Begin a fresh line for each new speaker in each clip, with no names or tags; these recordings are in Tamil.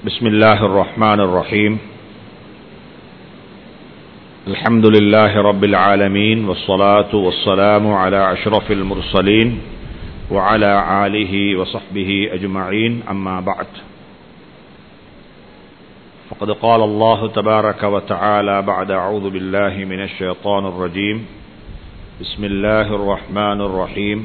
بسم الله الرحمن الرحيم الحمد لله رب العالمين والصلاة والسلام على أشرف المرسلين وعلى آله وصحبه أجمعين أما بعد فقد قال الله تبارك وتعالى بعد أعوذ بالله من الشيطان الرجيم بسم الله الرحمن الرحيم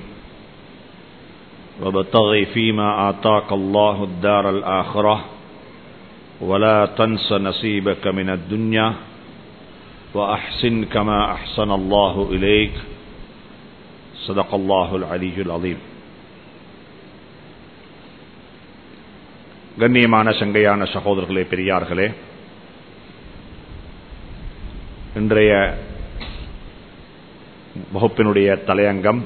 وابتغ فيما آتاك الله الدار الآخرة ولا تنس نصيبك من الدنيا وأحسن كما أحسن الله إليك صدق الله العلي العظيم கண்ணியமான சங்கையான சகோதரர்களே பெரியார்களே இன்றைய வகுப்பினுடைய தலையங்கம்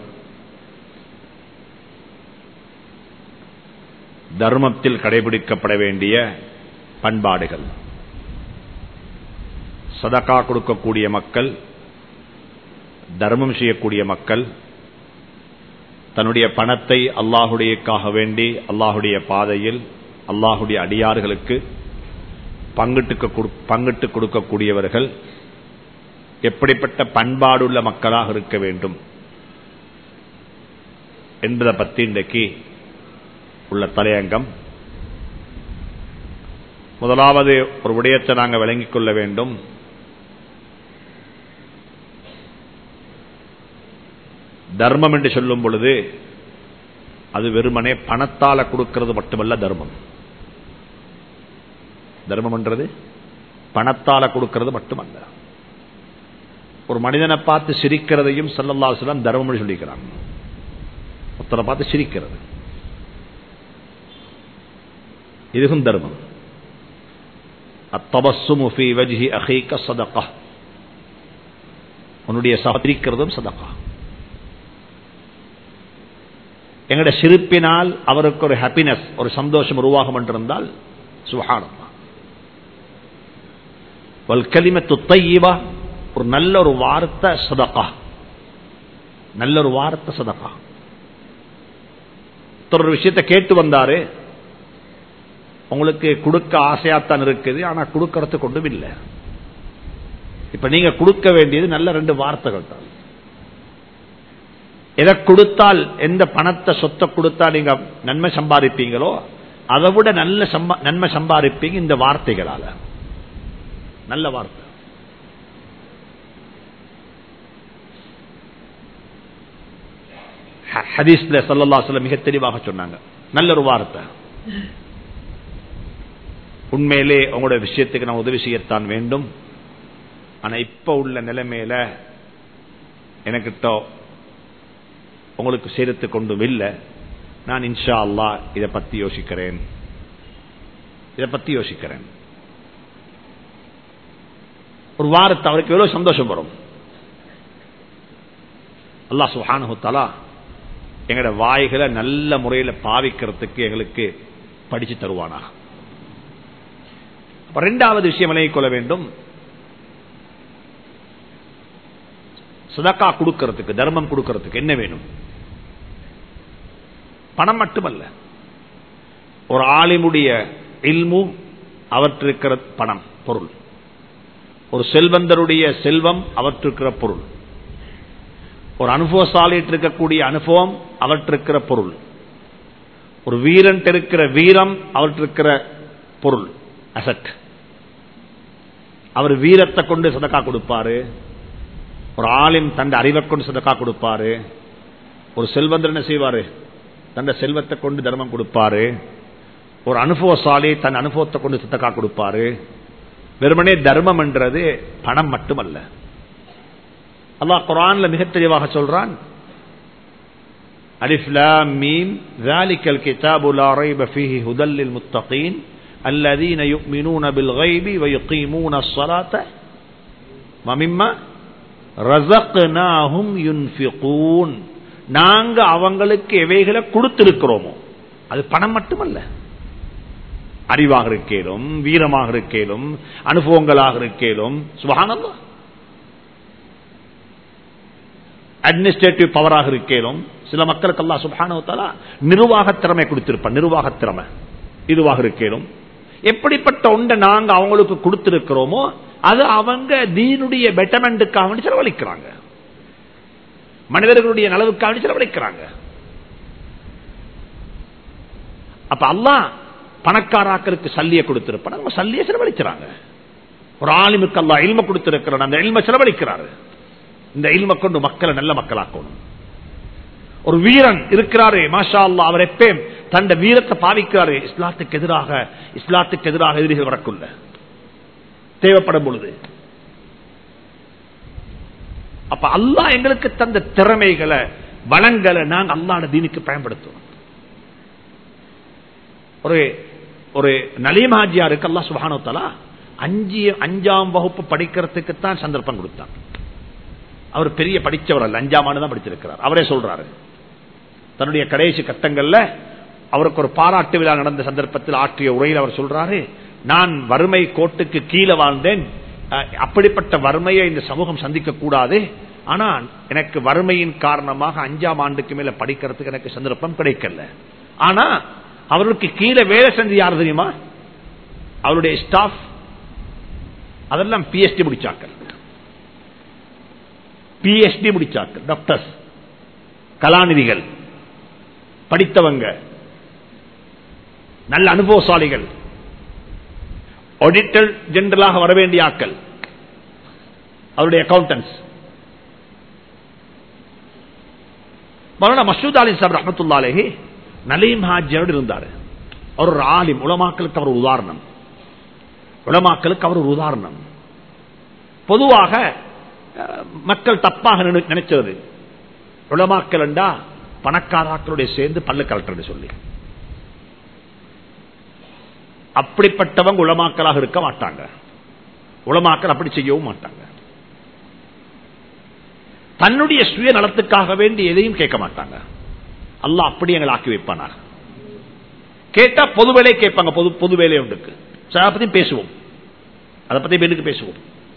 தர்மத்தில் கடைபிடிக்கப்பட வேண்டிய பண்பாடுகள் சதக்கா கொடுக்கக்கூடிய மக்கள் தர்மம் செய்யக்கூடிய மக்கள் தன்னுடைய பணத்தை அல்லாஹுடையக்காக வேண்டி அல்லாஹுடைய பாதையில் அல்லாஹுடைய அடியார்களுக்கு பங்கிட்டு பங்கிட்டு கொடுக்கக்கூடியவர்கள் எப்படிப்பட்ட பண்பாடுள்ள மக்களாக இருக்க வேண்டும் என்பதை பற்றி இன்றைக்கு உள்ள தலையங்கம் முதலாவது ஒரு விடயத்தை நாங்கள் விளங்கிக் கொள்ள வேண்டும் தர்மம் என்று சொல்லும் பொழுது அது வெறுமனே பணத்தால கொடுக்கிறது மட்டுமல்ல தர்மம் தர்மம் என்றது பணத்தால கொடுக்கிறது மட்டுமல்ல ஒரு மனிதனை பார்த்து சிரிக்கிறதையும் சல்லல்லா செல்லம் தர்மம் சொல்லிக்கிறான் ஒருத்தரை பார்த்து சிரிக்கிறது இதுவும் தர்மம் அத்தபசுமுஃபி வஜ்ஹி அஹீக சதகா உன்னுடைய சகரிக்கிறதும் சதகா எங்களுடைய சிரிப்பினால் அவருக்கு ஒரு ஹாப்பினஸ் ஒரு சந்தோஷம் உருவாகும் என்றிருந்தால் சுகானம் கலிமத்து தையீவா ஒரு நல்ல ஒரு வார்த்தை சதகா நல்ல ஒரு வார்த்தை சதகா ஒரு விஷயத்தை கேட்டு வந்தாரு உங்களுக்கு கொடுக்க ஆசையாத்தான் இருக்குது ஆனா கொடுக்கறது கொண்டும் இல்லை இப்ப நீங்க கொடுக்க வேண்டியது நல்ல ரெண்டு வார்த்தைகள் தான் எதை கொடுத்தால் எந்த பணத்தை சொத்தை கொடுத்தா நீங்க நன்மை சம்பாதிப்பீங்களோ அதை விட நல்ல நன்மை சம்பாதிப்பீங்க இந்த வார்த்தைகளால நல்ல வார்த்தை ஹதீஸ்ல சல்லா மிக தெளிவாக சொன்னாங்க நல்ல ஒரு வார்த்தை உண்மையிலே உங்களோட விஷயத்துக்கு நான் உதவி செய்யத்தான் வேண்டும் ஆனா இப்ப உள்ள நிலைமையில எனக்கிட்ட உங்களுக்கு சேர்த்து கொண்டும் இல்லை நான் இன்ஷா அல்லா இதை பத்தி யோசிக்கிறேன் இதை பத்தி யோசிக்கிறேன் ஒரு வாரத்தை அவருக்கு எவ்வளவு சந்தோஷம் வரும் அல்லா சுஹானுத்தாலா எங்களோட வாய்களை நல்ல முறையில் பாவிக்கிறதுக்கு எங்களுக்கு படிச்சு தருவானா ரெண்டாவது விஷயம் விலகிக் கொள்ள வேண்டும் சதக்கா கொடுக்கறதுக்கு தர்மம் கொடுக்கறதுக்கு என்ன வேணும் பணம் மட்டுமல்ல ஒரு ஆலிமுடைய இல்மு அவற்றிருக்கிற பணம் பொருள் ஒரு செல்வந்தருடைய செல்வம் அவற்றிருக்கிற பொருள் ஒரு அனுபவசாலிட்டு இருக்கக்கூடிய அனுபவம் அவற்றிருக்கிற பொருள் ஒரு வீரன் இருக்கிற வீரம் அவற்றிருக்கிற பொருள் அசட் அவர் வீரத்தை கொண்டு சதக்கா கொடுப்பாரு ஒரு ஆளின் தன் அறிவை கொண்டு சதக்கா கொடுப்பாரு ஒரு செல்வந்தர் என்ன செய்வாரு தன் செல்வத்தை கொண்டு தர்மம் கொடுப்பாரு ஒரு அனுபவசாலி தன் அனுபவத்தை கொண்டு சதக்கா கொடுப்பாரு வெறுமனே தர்மம் என்றது பணம் மட்டுமல்ல அல்லாஹ் குரான்ல மிக தெளிவாக சொல்றான் அலிஃப் லாம் மீம் ذلك الكتاب لا ريب فيه هدى للمتقين الذين يؤمنون بالغيب ويقيمون الصلاة ومما رزقناهم ينفقون நாங்க அவங்களுக்கு எவைகளை கொடுத்திருக்கிறோமோ அது பணம் மட்டுமல்ல அறிவாக இருக்கேலும் வீரமாக இருக்கேலும் அனுபவங்களாக இருக்கேலும் சுபகானந்தா அட்மினிஸ்ட்ரேட்டிவ் பவராக இருக்கேலும் சில மக்களுக்கு அல்லா சுபானவத்தாலா நிர்வாக திறமை கொடுத்திருப்பான் நிர்வாக திறமை இதுவாக இருக்கேலும் எப்படிப்பட்ட ஒன்றை நாங்க அவங்களுக்கு கொடுத்திருக்கிறோமோ அது அவங்க தீனுடைய பெட்டமெண்ட்டுக்காக வேண்டி செலவழிக்கிறாங்க மனிதர்களுடைய நலவுக்காக வேண்டி செலவழிக்கிறாங்க அப்ப அல்லாஹ் பணக்காராக்களுக்கு சல்லியை கொடுத்திருப்பான் அவங்க சல்லியை செலவழிக்கிறாங்க ஒரு ஆலிமுக்கு அல்லா இல்ம கொடுத்திருக்கிறான் அந்த இல்ம செலவழிக்கிறாரு இந்த இல்ம கொண்டு மக்களை நல்ல மக்களாக்கணும் ஒரு வீரன் இருக்கிறாரு மாஷா அல்லா அவர் எப்பயும் தந்த வீரத்தை பாவிக்கிறாரு இஸ்லாத்துக்கு எதிராக இஸ்லாத்துக்கு எதிராக எதிரிகள் வரக்குள்ள தேவைப்படும் பொழுது அப்ப அல்லாஹ் எங்களுக்கு தந்த திறமைகளை வளங்களை நாங்கள் அல்லாட தீனுக்கு பயன்படுத்துவோம் ஒரு ஒரு நலீமாஜியாருக்கு அல்லா சுபானோத்தலா அஞ்சு அஞ்சாம் வகுப்பு படிக்கிறதுக்கு தான் சந்தர்ப்பம் கொடுத்தான் அவர் பெரிய படிச்சவர் அல்ல அஞ்சாம் ஆண்டு தான் படிச்சிருக்கிறார் அவரே சொல்றாரு தன்னுடைய கடைசி கட்டங்கள்ல அவருக்கு ஒரு பாராட்டு விழா நடந்த சந்தர்ப்பத்தில் ஆற்றிய உரையில் அவர் சொல்றாரு நான் வறுமை கோட்டுக்கு கீழே வாழ்ந்தேன் அப்படிப்பட்ட வறுமையை இந்த சமூகம் சந்திக்க கூடாது ஆனா எனக்கு வறுமையின் காரணமாக அஞ்சாம் ஆண்டுக்கு மேல படிக்கிறதுக்கு எனக்கு சந்தர்ப்பம் கிடைக்கல ஆனா அவருக்கு கீழே வேலை செஞ்சு யார் தெரியுமா அவருடைய ஸ்டாஃப் அதெல்லாம் பிஎஸ்டி முடிச்சாக்கள் பிஎஸ்டி முடிச்சாக்கள் டாக்டர்ஸ் கலாநிதிகள் படித்தவங்க நல்ல அனுபவசாலிகள் ஆடிட்டர் ஜெனரலாக வர வேண்டிய ஆக்கள் அவருடைய அக்கௌண்டன்ஸ் மௌலானா மசூத் அலி சாப் ரஹமத்துல்லாலேஹி நலீம் ஹாஜியோடு இருந்தார் அவர் ஒரு ஆலிம் உலமாக்களுக்கு அவர் உதாரணம் உலமாக்களுக்கு அவர் ஒரு உதாரணம் பொதுவாக மக்கள் தப்பாக நினைச்சது உலமாக்கள் என்றா பணக்காராக்களுடைய சேர்ந்து பல்லு கலட்டுறது சொல்லி அப்படிப்பட்டவங்க உளமாக்கலாக இருக்க மாட்டாங்க உளமாக்கல் அப்படி செய்யவும் மாட்டாங்க தன்னுடைய சுய நலத்துக்காக வேண்டி எதையும் கேட்க மாட்டாங்க அல்ல அப்படி எங்களை ஆக்கி வைப்பானாங்க கேட்டா பொது வேலையை கேட்பாங்க பொது பொது வேலை ஒன்றுக்கு அதை பத்தி பேசுவோம் அதை பத்தி பெண்ணுக்கு பேசுவோம்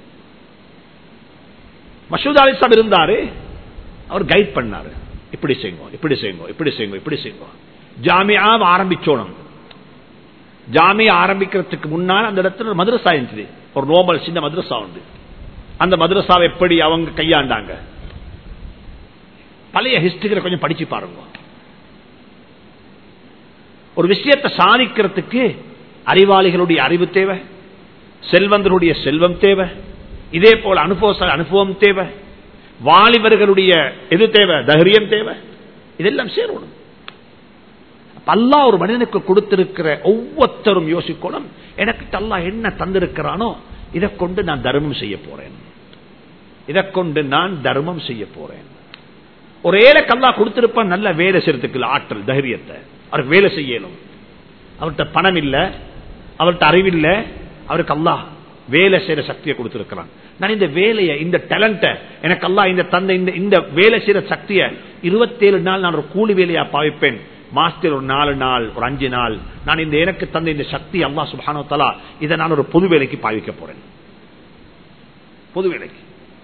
மசூத் அலி சாப் இருந்தாரு அவர் கைட் பண்ணாரு இப்படி செய்யுங்க இப்படி செய்யுங்க இப்படி செய்யுங்க இப்படி செய்யுங்க ஜாமியா ஆரம்பிச்சோணும் ஜாமியா ஆரம்பிக்கிறதுக்கு முன்னால் அந்த இடத்துல மதுரசா இருந்துச்சு ஒரு நோபல் சின்ன மதுரசா உண்டு அந்த மதுரசாவை எப்படி அவங்க கையாண்டாங்க பழைய ஹிஸ்டரிகளை கொஞ்சம் படிச்சு பாருங்க ஒரு விஷயத்தை சாதிக்கிறதுக்கு அறிவாளிகளுடைய அறிவு தேவை செல்வந்தருடைய செல்வம் தேவை இதே போல அனுபவ அனுபவம் தேவை வாலிபர்களுடைய எது தேவை தைரியம் தேவை இதெல்லாம் சேரணும் அல்லா ஒரு மனிதனுக்கு கொடுத்திருக்கிற ஒவ்வொருத்தரும் யோசிக்கணும் எனக்கு அல்லா என்ன தந்திருக்கிறானோ இதை கொண்டு நான் தர்மம் செய்ய போறேன் இதை கொண்டு நான் தர்மம் செய்ய போறேன் ஒரு ஏழை கல்லா கொடுத்திருப்பான் நல்ல வேலை செய்யறதுக்கு ஆற்றல் தைரியத்தை அவருக்கு வேலை செய்யணும் அவர்கிட்ட பணம் இல்ல அவர்கிட்ட அறிவில்லை அவருக்கு அல்லா வேலை செய்யற சக்தியை கொடுத்திருக்கிறான் நான் இந்த வேலையை இந்த டேலண்ட எனக்கு அல்லா இந்த தந்தை இந்த இந்த வேலை செய்யற சக்தியை இருபத்தேழு நாள் நான் ஒரு கூலி வேலையா பாவிப்பேன் மாசத்தில் ஒரு நாலு நாள் ஒரு அஞ்சு நாள் நான் இந்த எனக்கு தந்த இந்த சக்தி அல்லா சுபானோ தலா இதை நான் ஒரு பொது வேலைக்கு பாவிக்க போறேன் பொது வேலைக்கு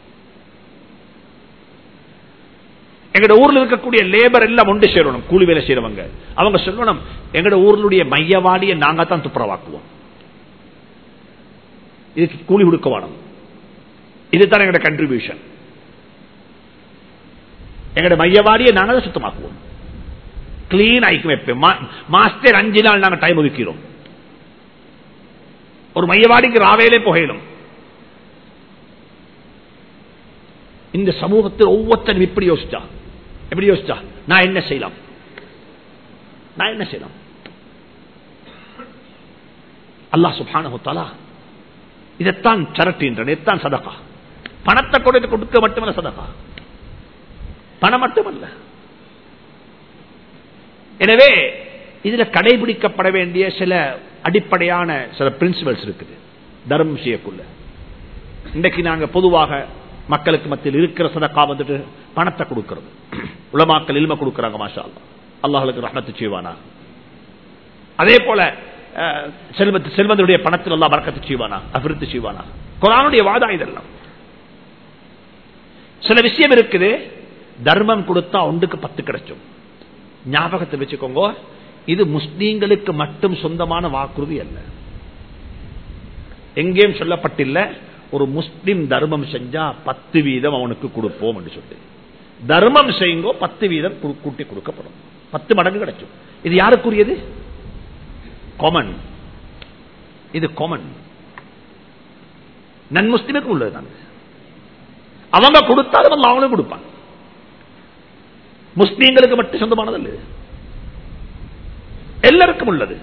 எங்கட ஊர்ல இருக்கக்கூடிய லேபர் எல்லாம் ஒன்று சேரணும் கூலி வேலை செய்யறவங்க அவங்க சொல்லணும் எங்கட ஊர்களுடைய மையவாடியை நாங்க தான் துப்புரவாக்குவோம் இதுக்கு கூலி கொடுக்க வேணும் இதுதான் எங்கட கண்ட்ரிபியூஷன் எங்கட மையவாடியை நாங்க தான் சுத்தமாக்குவோம் கிளீன் ஆயிக்கும் வைப்பேன் மாஸ்டர் அஞ்சு நாள் நாங்க டைம் ஒதுக்கிறோம் ஒரு மையவாடிக்கு ராவேலே புகையிலும் இந்த சமூகத்தில் ஒவ்வொருத்தரும் இப்படி யோசிச்சா எப்படி யோசிச்சா நான் என்ன செய்யலாம் நான் என்ன செய்யலாம் அல்லாஹ் சுபானு இதைத்தான் சரட்டின்ற இதைத்தான் சதகா பணத்தை கொடுத்து கொடுக்க மட்டுமல்ல சதகா பணம் மட்டுமல்ல எனவே இதுல கடைபிடிக்கப்பட வேண்டிய சில அடிப்படையான சில பிரின்சிபல்ஸ் இருக்குது தர்மம் செய்யக்குள்ள இன்றைக்கு நாங்க பொதுவாக மக்களுக்கு மத்தியில் இருக்கிற சதக்கா வந்துட்டு பணத்தை கொடுக்கிறது உலமாக்கள் இல்ம கொடுக்கிறாங்க மாஷா அல்லாஹுக்கு ரஹமத்து செய்வானா அதே போல செல்வத்து செல்வந்தருடைய பணத்தில் எல்லாம் பறக்கத்து செய்வானா அபிவிருத்தி செய்வானா குரானுடைய வாதா இதெல்லாம் சில விஷயம் இருக்குது தர்மம் கொடுத்தா ஒன்றுக்கு பத்து கிடைச்சும் ஞாபகத்தில் வச்சுக்கோங்க இது முஸ்லீம்களுக்கு மட்டும் சொந்தமான வாக்குறுதி அல்ல எங்கேயும் சொல்லப்பட்டில்ல ஒரு முஸ்லிம் தர்மம் செஞ்சா பத்து வீதம் அவனுக்கு கொடுப்போம் என்று சொல்லி தர்மம் செய்யுங்கோ பத்து வீதம் கு- கூட்டி கொடுக்கப்படும் பத்து மடங்கு கிடைக்கும் இது யாருக்குரியது காமன் இது காமன் நன் முஸ்லிமுக்கு உள்ளதுதான் இது. அவங்க கொடுத்தாலும் அல்லாஹ் அவனும் கொடுப்பான் முஸ்லீம்களுக்கு மட்டும் சொந்தமானதல்ல இது. எல்லாருக்கும் உள்ளது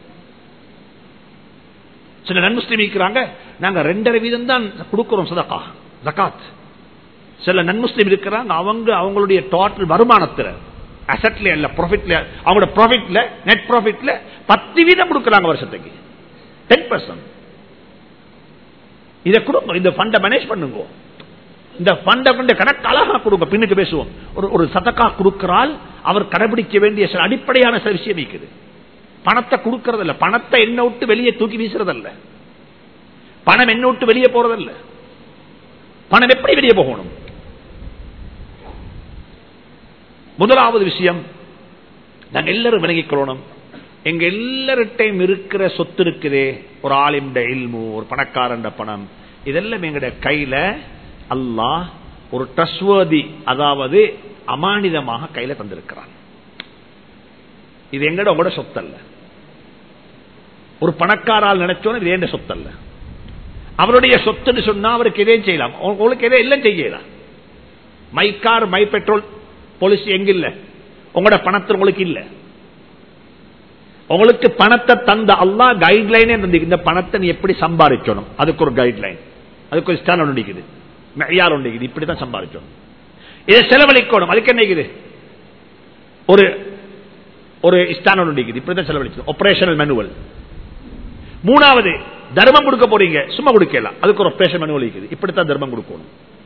சில நன் முஸ்லீம் இருக்கிறாங்க நாங்க ரெண்டரை வீதம் தான் கொடுக்கிறோம் சதகா ஜகாத் சில நன் முஸ்லீம் இருக்கிறாங்க அவங்க அவங்களுடைய டோட்டல் வருமானத்துல அசட்ல இல்ல ப்ராஃபிட்ல அவங்களோட ப்ராஃபிட்ல நெட் ப்ராஃபிட்ல பத்து வீதம் கொடுக்கறாங்க வருஷத்துக்கு டென் பர்சன்ட் இதை கொடுங்க இந்த ஃபண்டை மேனேஜ் பண்ணுங்க இந்த ஃபண்டை கொண்டு கணக்கு அழகா கொடுங்க பின்னுக்கு பேசுவோம் ஒரு ஒரு சதக்கா கொடுக்கிறால் அவர் கடைபிடிக்க வேண்டிய சில அடிப்படையான சில விஷயம் இருக்குது பணத்தை கொடுக்கறது இல்ல பணத்தை என்ன விட்டு வெளியே தூக்கி வீசுறதல்ல பணம் என்ன விட்டு வெளியே போறதல்ல பணம் எப்படி வெளியே போகணும் முதலாவது விஷயம் நாங்க எல்லாரும் விளங்கிக் கொள்ளணும் எங்க எல்லார்ட்டையும் இருக்கிற சொத்து இருக்குதே ஒரு ஆலிம்ட இல்மு ஒரு பணக்காரண்ட பணம் இதெல்லாம் எங்கட கையில அல்லாஹ் ஒரு ட்ரஸ்வதி அதாவது அமானிதமாக கையில தந்திருக்கிறான் இது எங்கட உங்களோட சொத்தல்ல ஒரு பணக்காரால் நினைச்சோன்னு இது ஏண்ட சொத்தல்ல அவருடைய சொத்துன்னு சொன்னா அவருக்கு எதையும் செய்யலாம் உங்களுக்கு எதை எல்லாம் செய்யலாம் my car my petrol policy எங்க இல்ல உங்களோட பணத்தில் உங்களுக்கு இல்ல உங்களுக்கு பணத்தை தந்த அல்லா கைட்லைனே தந்து இந்த பணத்தை நீ எப்படி சம்பாதிச்சணும் அதுக்கு ஒரு கைட்லைன் அதுக்கு ஒரு ஸ்டாண்ட் ஒன்று இருக்குது யார் ஒன்று இருக்குது இப்படிதான் சம்பாதிச்சணும் இதை செலவழிக்கணும் அதுக்கு என்ன இருக்குது ஒரு ஒரு ஸ்டாண்ட் ஒன்று இருக்குது இப்படிதான் செலவழிக்கணும் ஆபரேஷனல் மேனுவல் மூணாவது தர்மம் கொடுக்க போறீங்க சும்மா கொடுக்கலாம் அதுக்கு ஒரு ஆபரேஷன் மேனுவல் இருக்குது இப்படித்தான் தர்மம் கொடுக்கணும்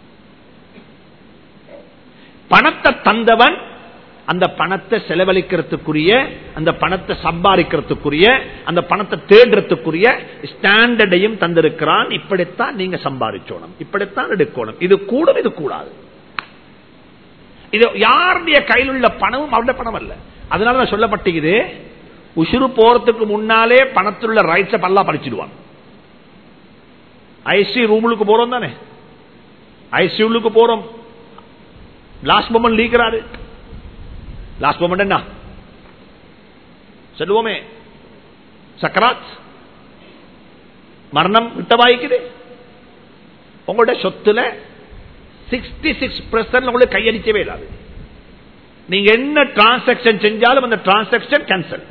பணத்தை தந்தவன் அந்த பணத்தை செலவழிக்கிறதுக்குரிய அந்த பணத்தை சம்பாதிக்கிறதுக்குரிய அந்த பணத்தை தேடுறதுக்குரிய ஸ்டாண்டர்டையும் தந்திருக்கிறான் இப்படித்தான் நீங்க சம்பாதிச்சோணும் இப்படித்தான் எடுக்கணும் இது கூடும் இது கூடாது இது யாருடைய கையில் உள்ள பணமும் அவருடைய பணம் அல்ல அதனால சொல்லப்பட்டது உசுறு போறதுக்கு முன்னாலே பணத்தில் உள்ள ரைட்ஸை பல்லா படிச்சிடுவான் ஐசி ரூமுக்கு போறோம் தானே ஐசியூலுக்கு போறோம் லாஸ்ட் மொமெண்ட் லீக்கிறாரு லாஸ்ட் மொமெண்ட் என்ன சொல்லுவோமே சக்கராத் மரணம் விட்டவாய்க்குது உங்களுடைய சொத்துல சிக்ஸ்டி சிக்ஸ் பெர்சன்ட் உங்களுக்கு கையடிக்கவே இல்லாது நீங்க என்ன டிரான்சாக்சன் செஞ்சாலும் அந்த டிரான்சாக்சன் கேன்சல்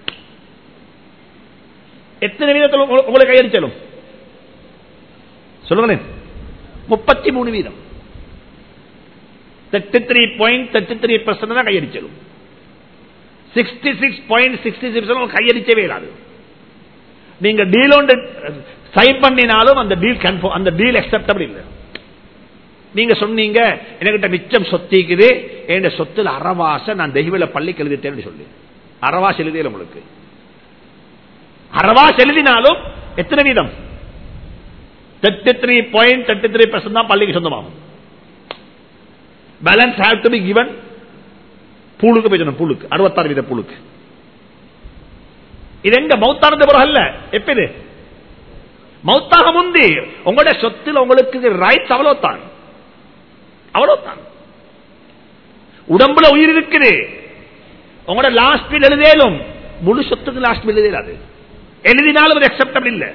எத்தனை வீதத்தில் உங்களுக்கு கையடிச்சாலும் சொல்லுங்களேன் முப்பத்தி மூணு வீதம் thirty three point thirty three percent தான் கையடிச்சிடும் sixty six point sixty six கையடிச்சவே இல்லாது நீங்க டீல் ஒன்று சைன் பண்ணினாலும் அந்த டீல் கன்ஃபார்ம் அந்த டீல் அக்செப்டபிள் இல்லை நீங்க சொன்னீங்க என்கிட்ட மிச்சம் சொத்திக்குது என் சொத்துல அறவாச நான் தெய்வல பள்ளிக்கு எழுதிட்டேன்னு சொல்லி அறவாச எழுதியல உங்களுக்கு அறவாச எழுதினாலும் எத்தனை வீதம் thirty three point thirty three percent தான் பள்ளிக்கு சொந்தமாகும் balance have to be given பூலுக்கு போய் பூலுக்கு அறுபத்தாறு வீத பூலுக்கு இது எங்க மௌத்தானது பிறகு அல்ல எப்ப இது மௌத்தாக முந்தி உங்களுடைய சொத்தில் உங்களுக்கு ரைட்ஸ் அவ்வளவுதான் அவ்வளவுதான் உடம்புல உயிர் இருக்குது உங்களோட லாஸ்ட் பில் எழுதேலும் முழு சொத்துக்கு லாஸ்ட் பில் எழுதாது எழுதினாலும் அது அக்செப்டபிள் இல்லை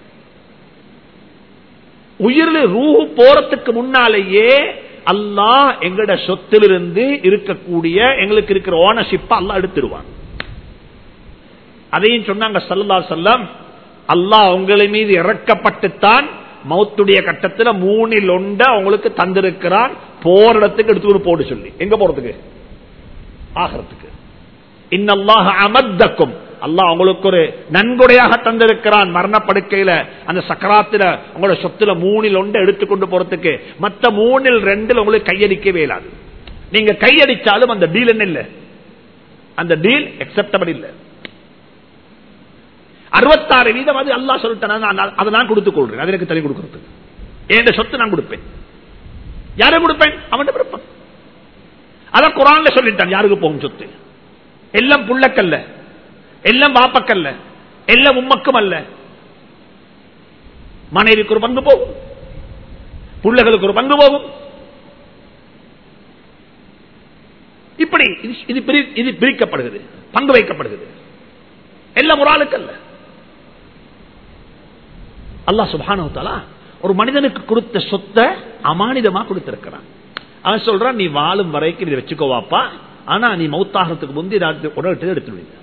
உயிரில் ரூஹு போறதுக்கு முன்னாலேயே அல்லாஹ் எங்கட சொத்திலிருந்து இருக்கக்கூடிய எங்களுக்கு இருக்கிற ஓனர்ஷிப் அல்லாஹ் எடுத்துருவான் அதையும் சொன்னாங்க சல்லா செல்லம் அல்லாஹ் உங்களை மீது இறக்கப்பட்டுத்தான் மௌத்துடைய கட்டத்தில் மூணில் ஒண்ட உங்களுக்கு தந்திருக்கிறான் போற இடத்துக்கு எடுத்துக்கொண்டு போட்டு சொல்லி எங்க போறதுக்கு ஆகிறதுக்கு இன்னல்லாக அமத்தக்கும் அல்லாஹ் உங்களுக்கு ஒரு நன்கொடையாக தந்திருக்கிறான் மரணப்படுக்கையில அந்த சக்கராத்துல உங்களோட சொத்துல மூணில் ஒன்று எடுத்துக்கொண்டு போறதுக்கு மத்த மூணில் ரெண்டில் உங்களுக்கு கையடிக்கவே இயலாது நீங்க கையடிச்சாலும் அந்த டீல் என்ன இல்லை அந்த டீல் அக்செப்டபிள் இல்லை அறுபத்தாறு வீதம் அது அல்லா சொல்லிட்டேன் அதை நான் கொடுத்துக் கொள்றேன் அது எனக்கு தனி கொடுக்கறதுக்கு என் சொத்து நான் கொடுப்பேன் யாரை கொடுப்பேன் அவன் விருப்பம் அதான் குரான்ல சொல்லிட்டான் யாருக்கு போகும் சொத்து எல்லாம் புள்ளக்கல்ல எல்லாம் வாப்பக்கல்ல எல்லாம் உம்மக்கும் அல்ல மனைவிக்கு ஒரு பங்கு போகும் பிள்ளைகளுக்கு ஒரு பங்கு போகும் இப்படி இது- இது பிரி- இது பிரிக்கப்படுகிறது பங்கு வைக்கப்படுகிறது எல்லாம் ஒரு ஆளுக்கு அல்ல அல்லாஹ் சுப்ஹானஹு வ தஆலா ஒரு மனிதனுக்கு கொடுத்த சொத்தை அமானிதமா கொடுத்திருக்கிறான் அவன் சொல்றான் நீ வாழும் வரைக்கும் இதை வச்சுக்கோவாப்பா ஆனா நீ மௌத்தாகிறதுக்கு முந்தி உடல் எடுத்துடுவீங்க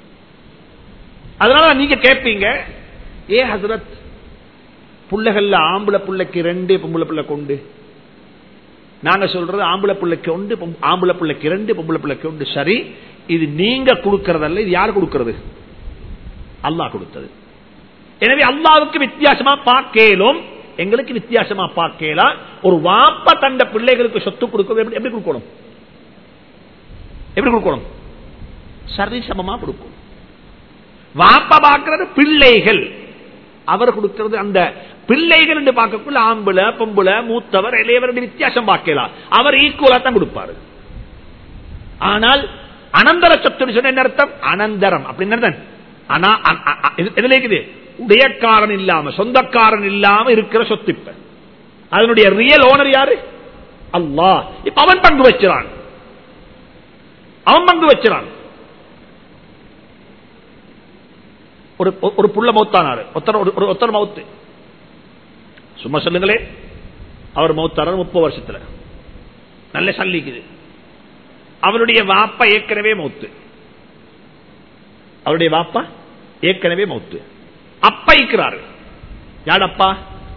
அதனால நீங்க கேட்பீங்க ஏ ஹசரத் புள்ளைகள்ல ஆம்பளை புள்ளைக்கு ரெண்டு பொம்பளை புள்ளை கொண்டு நாங்க சொல்றது ஆம்பளை பிள்ளைக்கு ஒன்று பொம்- ஆம்பளை பிள்ளைக்கு ரெண்டு பொம்பளை பிள்ளைக்கு ஒன்று சரி இது நீங்க கொடுக்கறதல்ல இது யார் கொடுக்கிறது அல்லாஹ் கொடுத்தது எனவே அல்லாவுக்கு வித்தியாசமா பார்க்கலும் எங்களுக்கு வித்தியாசமா பார்க்கலாம் ஒரு வாப்ப தந்த பிள்ளைகளுக்கு சொத்து கொடுக்க எப்படி எப்படி கொடுக்கணும் எப்படி கொடுக்கணும் சரி சமமா கொடுக்கணும் வாப்ப பார்க்கிறது பிள்ளைகள் அவர் கொடுக்கிறது அந்த பிள்ளைகள் என்று பார்க்கக்குள்ள ஆம்புல பொம்புல மூத்தவர் இளையவர் என்று வித்தியாசம் பார்க்கலாம் அவர் ஈக்குவலா தான் கொடுப்பாரு ஆனால் அனந்தர சொத்து சொன்ன என்ன அர்த்தம் அனந்தரம் அப்படின்னு அர்த்தம். ஆனா அ- அ- அ- இது- எதுல இருக்குது உடையக்காரன் இல்லாம சொந்தக்காரன் இல்லாம இருக்கிற சொத்து இப்ப அதனுடைய ரியல் ஓனர் யாரு அல்லாஹ் இப்ப அவன் பங்கு வச்சிறான் அவன் பங்கு வச்சிறான் ஒரு ஒரு புள்ள மௌத்தானாரு ஒத்தர் ஒரு ஒரு ஒத்தர் மௌத்து சும்மா சொல்லுங்களே அவர் மௌத்தானார் முப்பது வருஷத்துல நல்ல சல்லிக்குது அவருடைய வாப்பா ஏற்கனவே மௌத்து அவருடைய வாப்பா ஏற்கனவே மௌத்து அப்பா இருக்கிறாரு யார் அப்பா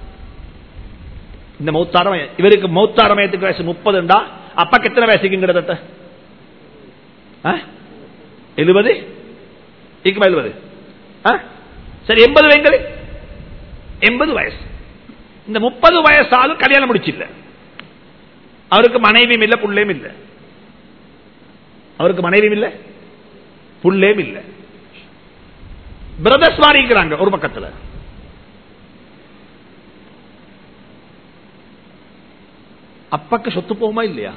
இந்த மௌத்தாரம் இவருக்கு மௌத்தாரமயத்துக்கு வயசு முப்பதுண்டா அப்பாக்கு எத்தனை வயசுக்கு கிட்டத்தட்ட எழுபது இருக்குமா எழுபது ஆ? சரி எண்பது வைங்கள் எண்பது வயசு இந்த முப்பது வயசாலும் கல்யாணம் முடிச்சில்ல அவருக்கு மனைவியும் இல்ல புள்ளையும் இல்ல அவருக்கு மனைவியும் இல்ல புள்ளையும் இல்ல பிரதர்ஸ் மாறிக்கிறாங்க ஒரு பக்கத்துல அப்பாக்கு சொத்து போகுமா இல்லையா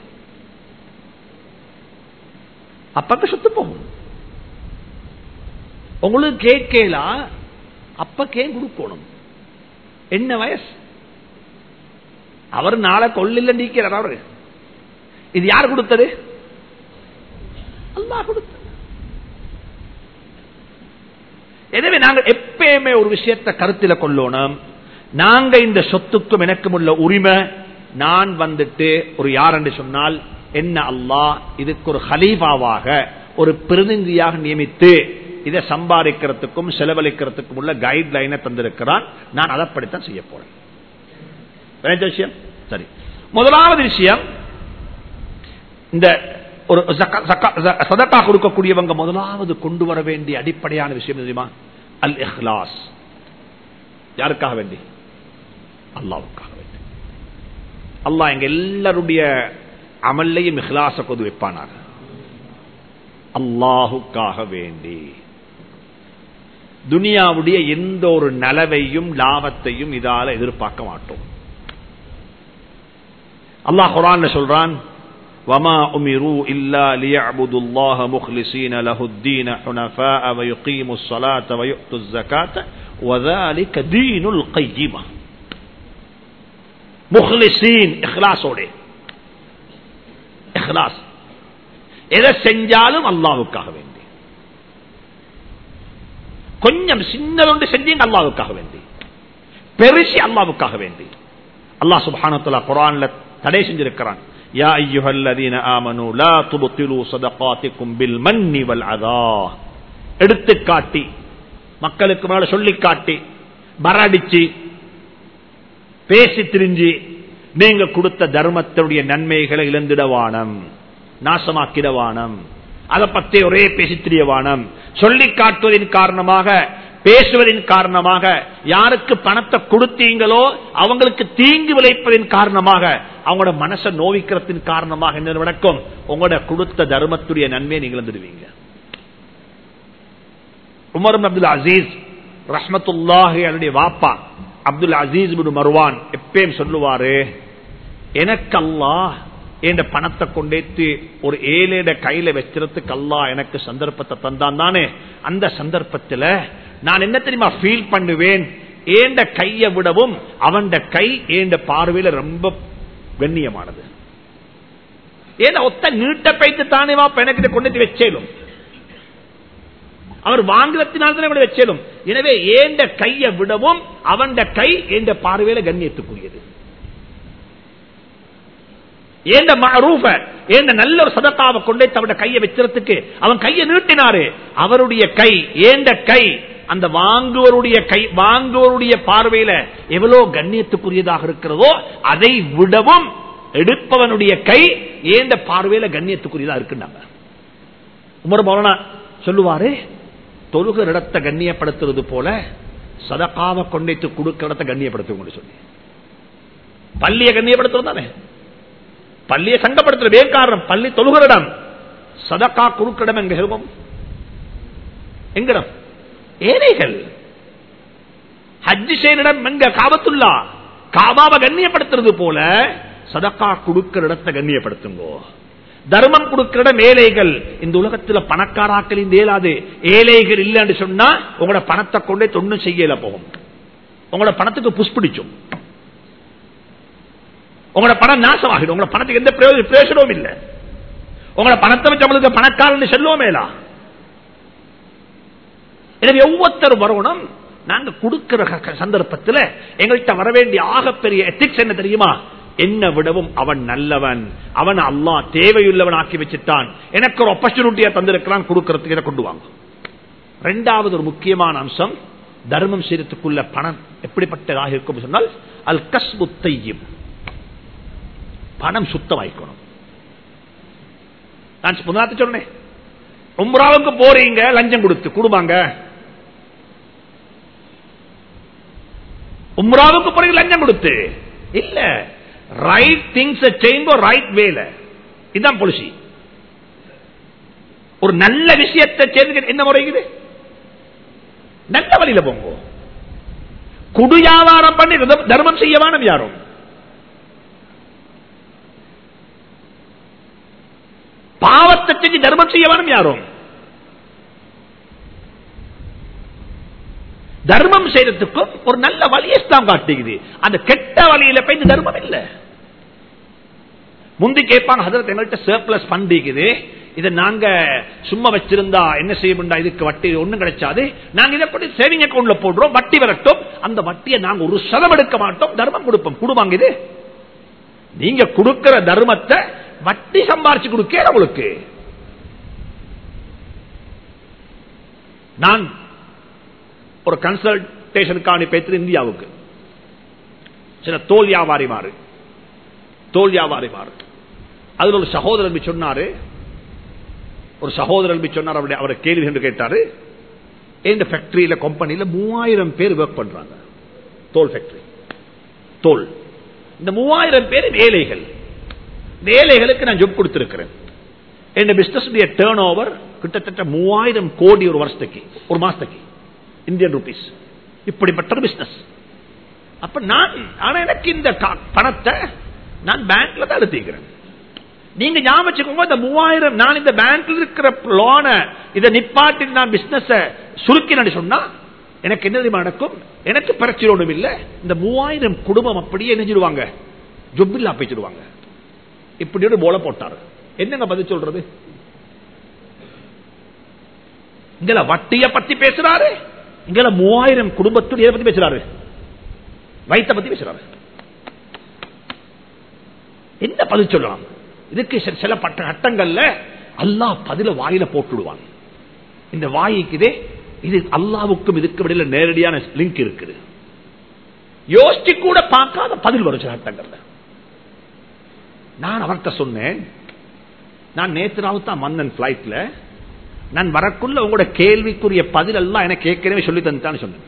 அப்பாக்கு சொத்து போகும் உங்களுக்கு கேட்கலா அப்பக்கு ஏன் கொடுக்கணும் என்ன வயசு அவர் நாளை கொள்ளில்ல நீக்கிறார் அவரு இது யார் கொடுத்தது அல்லாஹ் கொடுத்தது எனவே நாங்கள் எப்பயுமே ஒரு விஷயத்தை கருத்தில் கொள்ளணும் நாங்க இந்த சொத்துக்கும் எனக்கும் உள்ள உரிமை நான் வந்துட்டு ஒரு யார் என்று சொன்னால் என்ன அல்லாஹ் இதுக்கு ஒரு ஹலீஃபாவாக ஒரு பிரதிநிதியாக நியமித்து இதை சம்பாதிக்கிறதுக்கும் செலவழிக்கிறதுக்கும் உள்ள கைட் லைனை தந்திருக்கிறான் நான் அதைப்படித்தான் செய்ய போறேன் வேற விஷயம் சரி முதலாவது விஷயம் இந்த ஒரு ஜக்க- ஜக்க- ஜ- சதக்கா கொடுக்கக்கூடியவங்க முதலாவது கொண்டு வர வேண்டிய அடிப்படையான விஷயம் எது தெரியுமா அல் இஹ்லாஸ் யாருக்காக வேண்டி அல்லாவுக்காக வேண்டி அல்லாஹ் எங்க எல்லாருடைய அமல்லையும் இஹ்லாச கொது வைப்பானாக அல்லாஹுக்காக வேண்டி துனியாவுடைய எந்த ஒரு நலவையும் லாபத்தையும் இதால எதிர்பார்க்க மாட்டோம் அல்லாஹ் குரான்ல சொல்றான் وما أمروا إلا ليعبدوا الله مخلصين له الدين حنفاء ويقيموا الصلاة ويؤتوا الزكاة وذلك دين القيمة مخلصين إخلاص إخلاص எதை செஞ்சாலும் அல்லாவுக்காக வேண்டி கொஞ்சம் சின்னதொன்று செஞ்சீங்க அல்லாவுக்காக வேண்டி பெருசி அல்லாவுக்காக வேண்டி அல்லாஹ் சுபானத்துல குரான்ல தடை செஞ்சிருக்கிறான் யா ஐயுஹல்லதீன ஆமனு லா துபுத்திலு சதகாத்திக்கும் பில் மன்னி வல் அதா எடுத்து காட்டி மக்களுக்கு மேல சொல்லி காட்டி பரடிச்சு பேசி திரிஞ்சு நீங்க கொடுத்த தர்மத்தினுடைய நன்மைகளை இழந்திடவானம் நாசமாக்கிடவானம் அதை பத்தி ஒரே பேசி திரியவானம் சொல்லி காட்டுவதன் காரணமாக பேசுவதன் காரணமாக யாருக்கு பணத்தை கொடுத்தீங்களோ அவங்களுக்கு தீங்கு விளைப்பதன் காரணமாக அவங்களோட மனசை நோவிக்கிறதின் காரணமாக என்ன நடக்கும் உங்களோட கொடுத்த தர்மத்துடைய நன்மையை நீங்கள் இழந்துடுவீங்க உமர் அப்துல் அசீஸ் ரஹ்மத்துல்லாஹி அவருடைய வாப்பா அப்துல் அசீஸ் பின் மர்வான் எப்பயும் சொல்லுவாரு எனக்கு அல்லாஹ் என் பணத்தை கொண்டேத்து ஒரு ஏழையிட கையில வச்சிடறதுக்கு அல்லாஹ் எனக்கு சந்தர்ப்பத்தை தந்தான் தானே அந்த சந்தர்ப்பத்தில் நான் என்ன தெரியுமா ஃபீல் பண்ணுவேன் ஏண்ட கையை விடவும் அவன் கை ஏண்ட பார்வையில ரொம்ப கண்ணியமானது ஏன்னா ஒத்த நீட்ட பைத்து தானே வா பெணக்கிட்ட கொண்டு வச்சேலும் அவர் வாங்குறத்தினால்தான் கூட வச்சேலும் எனவே ஏண்ட கையை விடவும் அவன் கை ஏண்ட பார்வையில கண்ணியத்துக்குரியது ஏண்ட மரூப ஏண்ட நல்ல ஒரு சதத்தாவை கொண்டே தவிர கையை வச்சிடத்துக்கு அவன் கையை நீட்டினாரு அவருடைய கை ஏண்ட கை அந்த வாங்குவருடைய கை வாங்குவருடைய பார்வையில எவ்வளவு கண்ணியத்துக்குரியதாக இருக்கிறதோ அதை விடவும் எடுப்பவனுடைய கை ஏண்ட பார்வையில கண்ணியத்துக்குரியதா இருக்குன்னாங்க உமர் மௌலனா சொல்லுவாரு தொழுகிற இடத்தை கண்ணியப்படுத்துறது போல சதக்காவை கொண்டைத்து கொடுக்கிற இடத்தை கண்ணியப்படுத்தும் சொல்லி பள்ளியை கண்ணியப்படுத்துறது தானே பள்ளியை சங்கப்படுத்துற வேக்காரணம் பள்ளி தொழுகிற இடம் சதக்கா குறுக்கிடம் எங்க செல்வம் எங்கிடம் ஏழைகள் ஹஜ்ஜி செய்யறிடம் எங்க காபத்துள்ளா காபாவை கண்ணியப்படுத்துறது போல சதக்கா கொடுக்கிற இடத்தை கண்ணியப்படுத்துங்கோ தர்மம் கொடுக்கிற இடம் ஏழைகள் இந்த உலகத்துல பணக்காராக்கள் இந்த இயலாது ஏழைகள் இல்லைன்னு சொன்னா உங்களோட பணத்தை கொண்டே தொண்ணும் செய்யல போகும் உங்களோட பணத்துக்கு புஷ்பிடிச்சும் உங்களோட பணம் நாசமாகிடும் உங்களோட பணத்துக்கு எந்த பிரயோஜனமும் இல்லை உங்களோட பணத்தை வச்சு நம்மளுக்கு பணக்காரன் செல்வோமேலா எனவே ஒவ்வொருத்தரும் வரணும் நாங்க கொடுக்கிற சந்தர்ப்பத்தில் எங்கள்கிட்ட வர வேண்டிய ஆகப்பெரிய எத்திக்ஸ் என்ன தெரியுமா என்ன விடவும் அவன் நல்லவன் அவன் அல்லா தேவையுள்ளவன் ஆக்கி வச்சுட்டான் எனக்கு ஒரு ஆப்பர்ச்சுனிட்டியா தந்திருக்கிறான் கொடுக்கறதுக்கு இதை கொண்டு வாங்க ரெண்டாவது ஒரு முக்கியமான அம்சம் தர்மம் செய்யறதுக்குள்ள பணம் எப்படிப்பட்டதாக இருக்கும் சொன்னால் அல் கஸ்புத்தையும் பணம் சுத்தமாய்க்கணும் நான் முதலாத்து சொன்னேன் உம்ராவுக்கு போறீங்க லஞ்சம் கொடுத்து கொடுவாங்க உம்ராவுக்கு போறீங்க லஞ்சம் கொடுத்து இல்ல ரைட் திங்ஸ் செய்யுங்க ரைட் வேல இதுதான் பொலிசி ஒரு நல்ல விஷயத்தை செய்து என்ன முறைக்குது நல்ல வழியில போங்க குடு வியாபாரம் பண்ணி தர்மம் செய்ய வேணும் யாரும் பாவத்தை செஞ்சு தர்மம் செய்ய வேணும் யாரும் தர்மம் செய்யறதுக்கும் ஒரு நல்ல வழியை இஸ்லாம் காட்டுகிறது அந்த கெட்ட வழியில போய் இந்த தர்மம் இல்ல முந்தி கேட்பாங்க ஹதரத் எங்கள்கிட்ட சர்பிளஸ் பண்டிக்குது இதை நாங்க சும்மா வச்சிருந்தா என்ன செய்ய இதுக்கு வட்டி ஒண்ணும் கிடைச்சாது நாங்க இதை கொண்டு சேவிங் அக்கௌண்ட்ல போடுறோம் வட்டி வரட்டும் அந்த வட்டியை நாங்க ஒரு சதம் எடுக்க மாட்டோம் தர்மம் கொடுப்போம் கொடுவாங்க இது நீங்க கொடுக்கிற தர்மத்தை வட்டி சம்பாரிச்சு கொடுக்க உங்களுக்கு நான் ஒரு கன்சல்டேஷனுக்கான பேச்சு இந்தியாவுக்கு சில தோல் வியாபாரி மாறு தோல் வியாபாரி மாறு அதுல ஒரு சகோதரர் சொன்னாரு ஒரு சகோதரர் சொன்னார் அவருடைய அவரை கேள்வி என்று கேட்டாரு இந்த ஃபேக்டரியில கம்பெனியில மூவாயிரம் பேர் ஒர்க் பண்றாங்க தோல் ஃபேக்டரி தோல் இந்த மூவாயிரம் பேர் ஏழைகள் இந்த ஏழைகளுக்கு நான் ஜொப் கொடுத்திருக்கிறேன் என் பிசினஸ் டேர்ன் ஓவர் கிட்டத்தட்ட மூவாயிரம் கோடி ஒரு வருஷத்துக்கு ஒரு மாசத்துக்கு இந்தியன் ருபீஸ் இப்படிப்பட்ட பிசினஸ் அப்ப நான் ஆனா எனக்கு இந்த பணத்தை நான் பேங்க்ல தான் எடுத்துக்கிறேன் நீங்க ஞாபகம் வச்சுக்கோங்க இந்த மூவாயிரம் நான் இந்த பேங்க்ல இருக்கிற லோன இதை நிப்பாட்டி நான் பிசினஸ் சுருக்கினு சொன்னா எனக்கு என்ன தெரியுமா நடக்கும் எனக்கு பிரச்சனை ஒன்றும் இல்லை இந்த மூவாயிரம் குடும்பம் அப்படியே நெஞ்சிடுவாங்க ஜொப்பில்லா பேச்சிடுவாங்க இப்படி ஒரு போல போட்டாரு என்னங்க பதில் சொல்றது இங்கல வட்டிய பத்தி பேசுறாரு இங்கல மூவாயிரம் குடும்பத்துடைய பத்தி பேசுறாரு வயிற்ற பத்தி பேசுறாரு என்ன பதில் சொல்லலாம் இதுக்கு சில பட்ட கட்டங்கள்ல அல்லாஹ் பதில வாயில போட்டுடுவான் இந்த வாய்க்குதே இது அல்லாவுக்கும் இதுக்கு இடையில நேரடியான லிங்க் இருக்குது யோசிச்சு கூட பார்க்காத பதில் வரும் சில கட்டங்கள்ல நான் அவர்கிட்ட சொன்னேன் நான் நேற்று நாள் தான் மன்னன் பிளைட்ல நான் வரக்குள்ள உங்களோட கேள்விக்குரிய பதில் எல்லாம் எனக்கு ஏற்கனவே சொல்லி தந்துட்டான்னு சொன்னேன்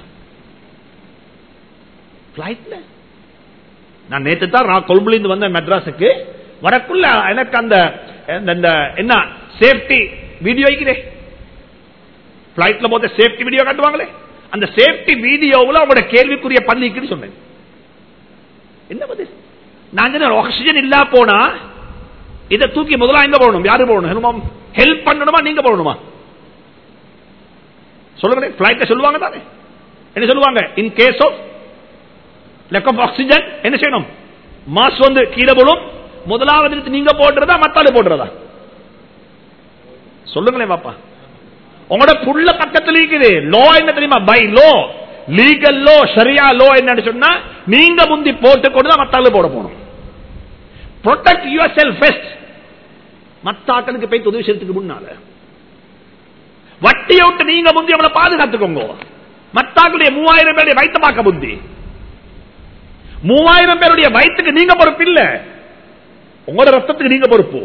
பிளைட்ல நான் நேற்று தான் நான் கொழும்புலேருந்து வந்தேன் மெட்ராஸுக்கு வரக்குள்ள எனக்கு அந்த என்ன சேஃப்டி வீடியோ வைக்கிறேன் பிளைட்ல போத சேஃப்டி வீடியோ காட்டுவாங்களே அந்த சேஃப்டி வீடியோவில் உங்களோட கேள்விக்குரிய பள்ளிக்குன்னு சொன்னேன் என்ன பதில் நான் ஆக்சிஜன் இல்லா போனா இதை தூக்கி முதல்ல எங்க போகணும் யாரு போகணும் ஹெல்ப் பண்ணணுமா நீங்க போகணுமா சொல்லுங்க பிளைட்ல சொல்லுவாங்க தானே என்ன சொல்லுவாங்க in case of lack of oxygen என்ன செய்யணும் மாஸ் வந்து கீழே போடும் முதலாவது எடுத்து நீங்க போடுறதா மத்தாளு போடுறதா சொல்லுங்களேன் பாப்பா உங்களோட புள்ள பக்கத்துல இருக்குது லோ என்ன தெரியுமா பை லோ லீகல் லோ சரியா லோ என்னன்னு சொன்னா நீங்க முந்தி போட்டு கொண்டு தான் மத்தாளு போட போகணும் ப்ரொடெக்ட் யுவர் செல்ஃப் ஃபெஸ்ட் மத்தாக்களுக்கு போய் உதவி செய்யறதுக்கு முன்னால வட்டியை விட்டு நீங்க முந்தி அவளை பாதுகாத்துக்கோங்க மத்தாக்களுடைய மூவாயிரம் பேருடைய வயிற்று பார்க்க புத்தி மூவாயிரம் பேருடைய வயிற்றுக்கு நீங்க பொறுப்பு இல்ல உங்களோட ரத்தத்துக்கு நீங்க பொறுப்பு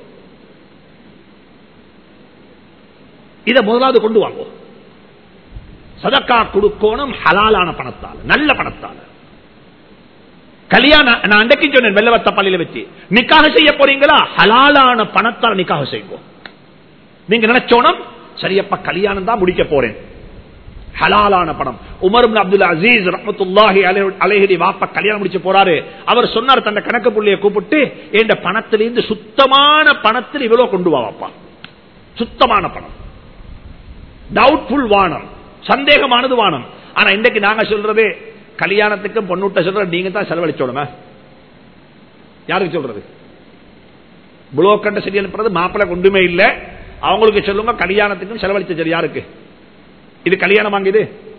இதை முதலாவது கொண்டு வாங்க சதக்கா கொடுக்கணும் ஹலாலான பணத்தால் நல்ல பணத்தால் கல்யாணம் நான் அன்றைக்கு சொன்னேன் வெள்ளவத்த பள்ளியில வச்சு நிக்காக செய்ய போறீங்களா ஹலாலான பணத்தால் நிக்காக செய்வோம் நீங்க நினைச்சோனம் சரியப்பா கல்யாணம் தான் முடிக்க போறேன் ஹலாலான பணம் உமர் அப்துல் அசீஸ் ரஹமத்துல்லாஹி அலைஹடி வாப்ப கல்யாணம் முடிச்சு போறாரு அவர் சொன்னார் தந்த கணக்கு புள்ளிய கூப்பிட்டு இந்த பணத்திலிருந்து சுத்தமான பணத்தில் இவ்வளவு கொண்டு வாப்பா சுத்தமான பணம் டவுட்ஃபுல் வானம் சந்தேகமானது வானம் ஆனா இன்றைக்கு நாங்க சொல்றது கல்யாணத்துக்கும் பொண்ணுட்ட சொல்ற நீங்க தான் செலவழிச்சோடுமே யாருக்கு சொல்றது புளோக்கண்ட சரி அனுப்புறது மாப்பிள்ளை கொண்டுமே இல்ல அவங்களுக்கு சொல்லுங்க கல்யாணத்துக்கும் செலவழிச்ச சரி யாருக்கு இது கல்யாணம் வாங்குது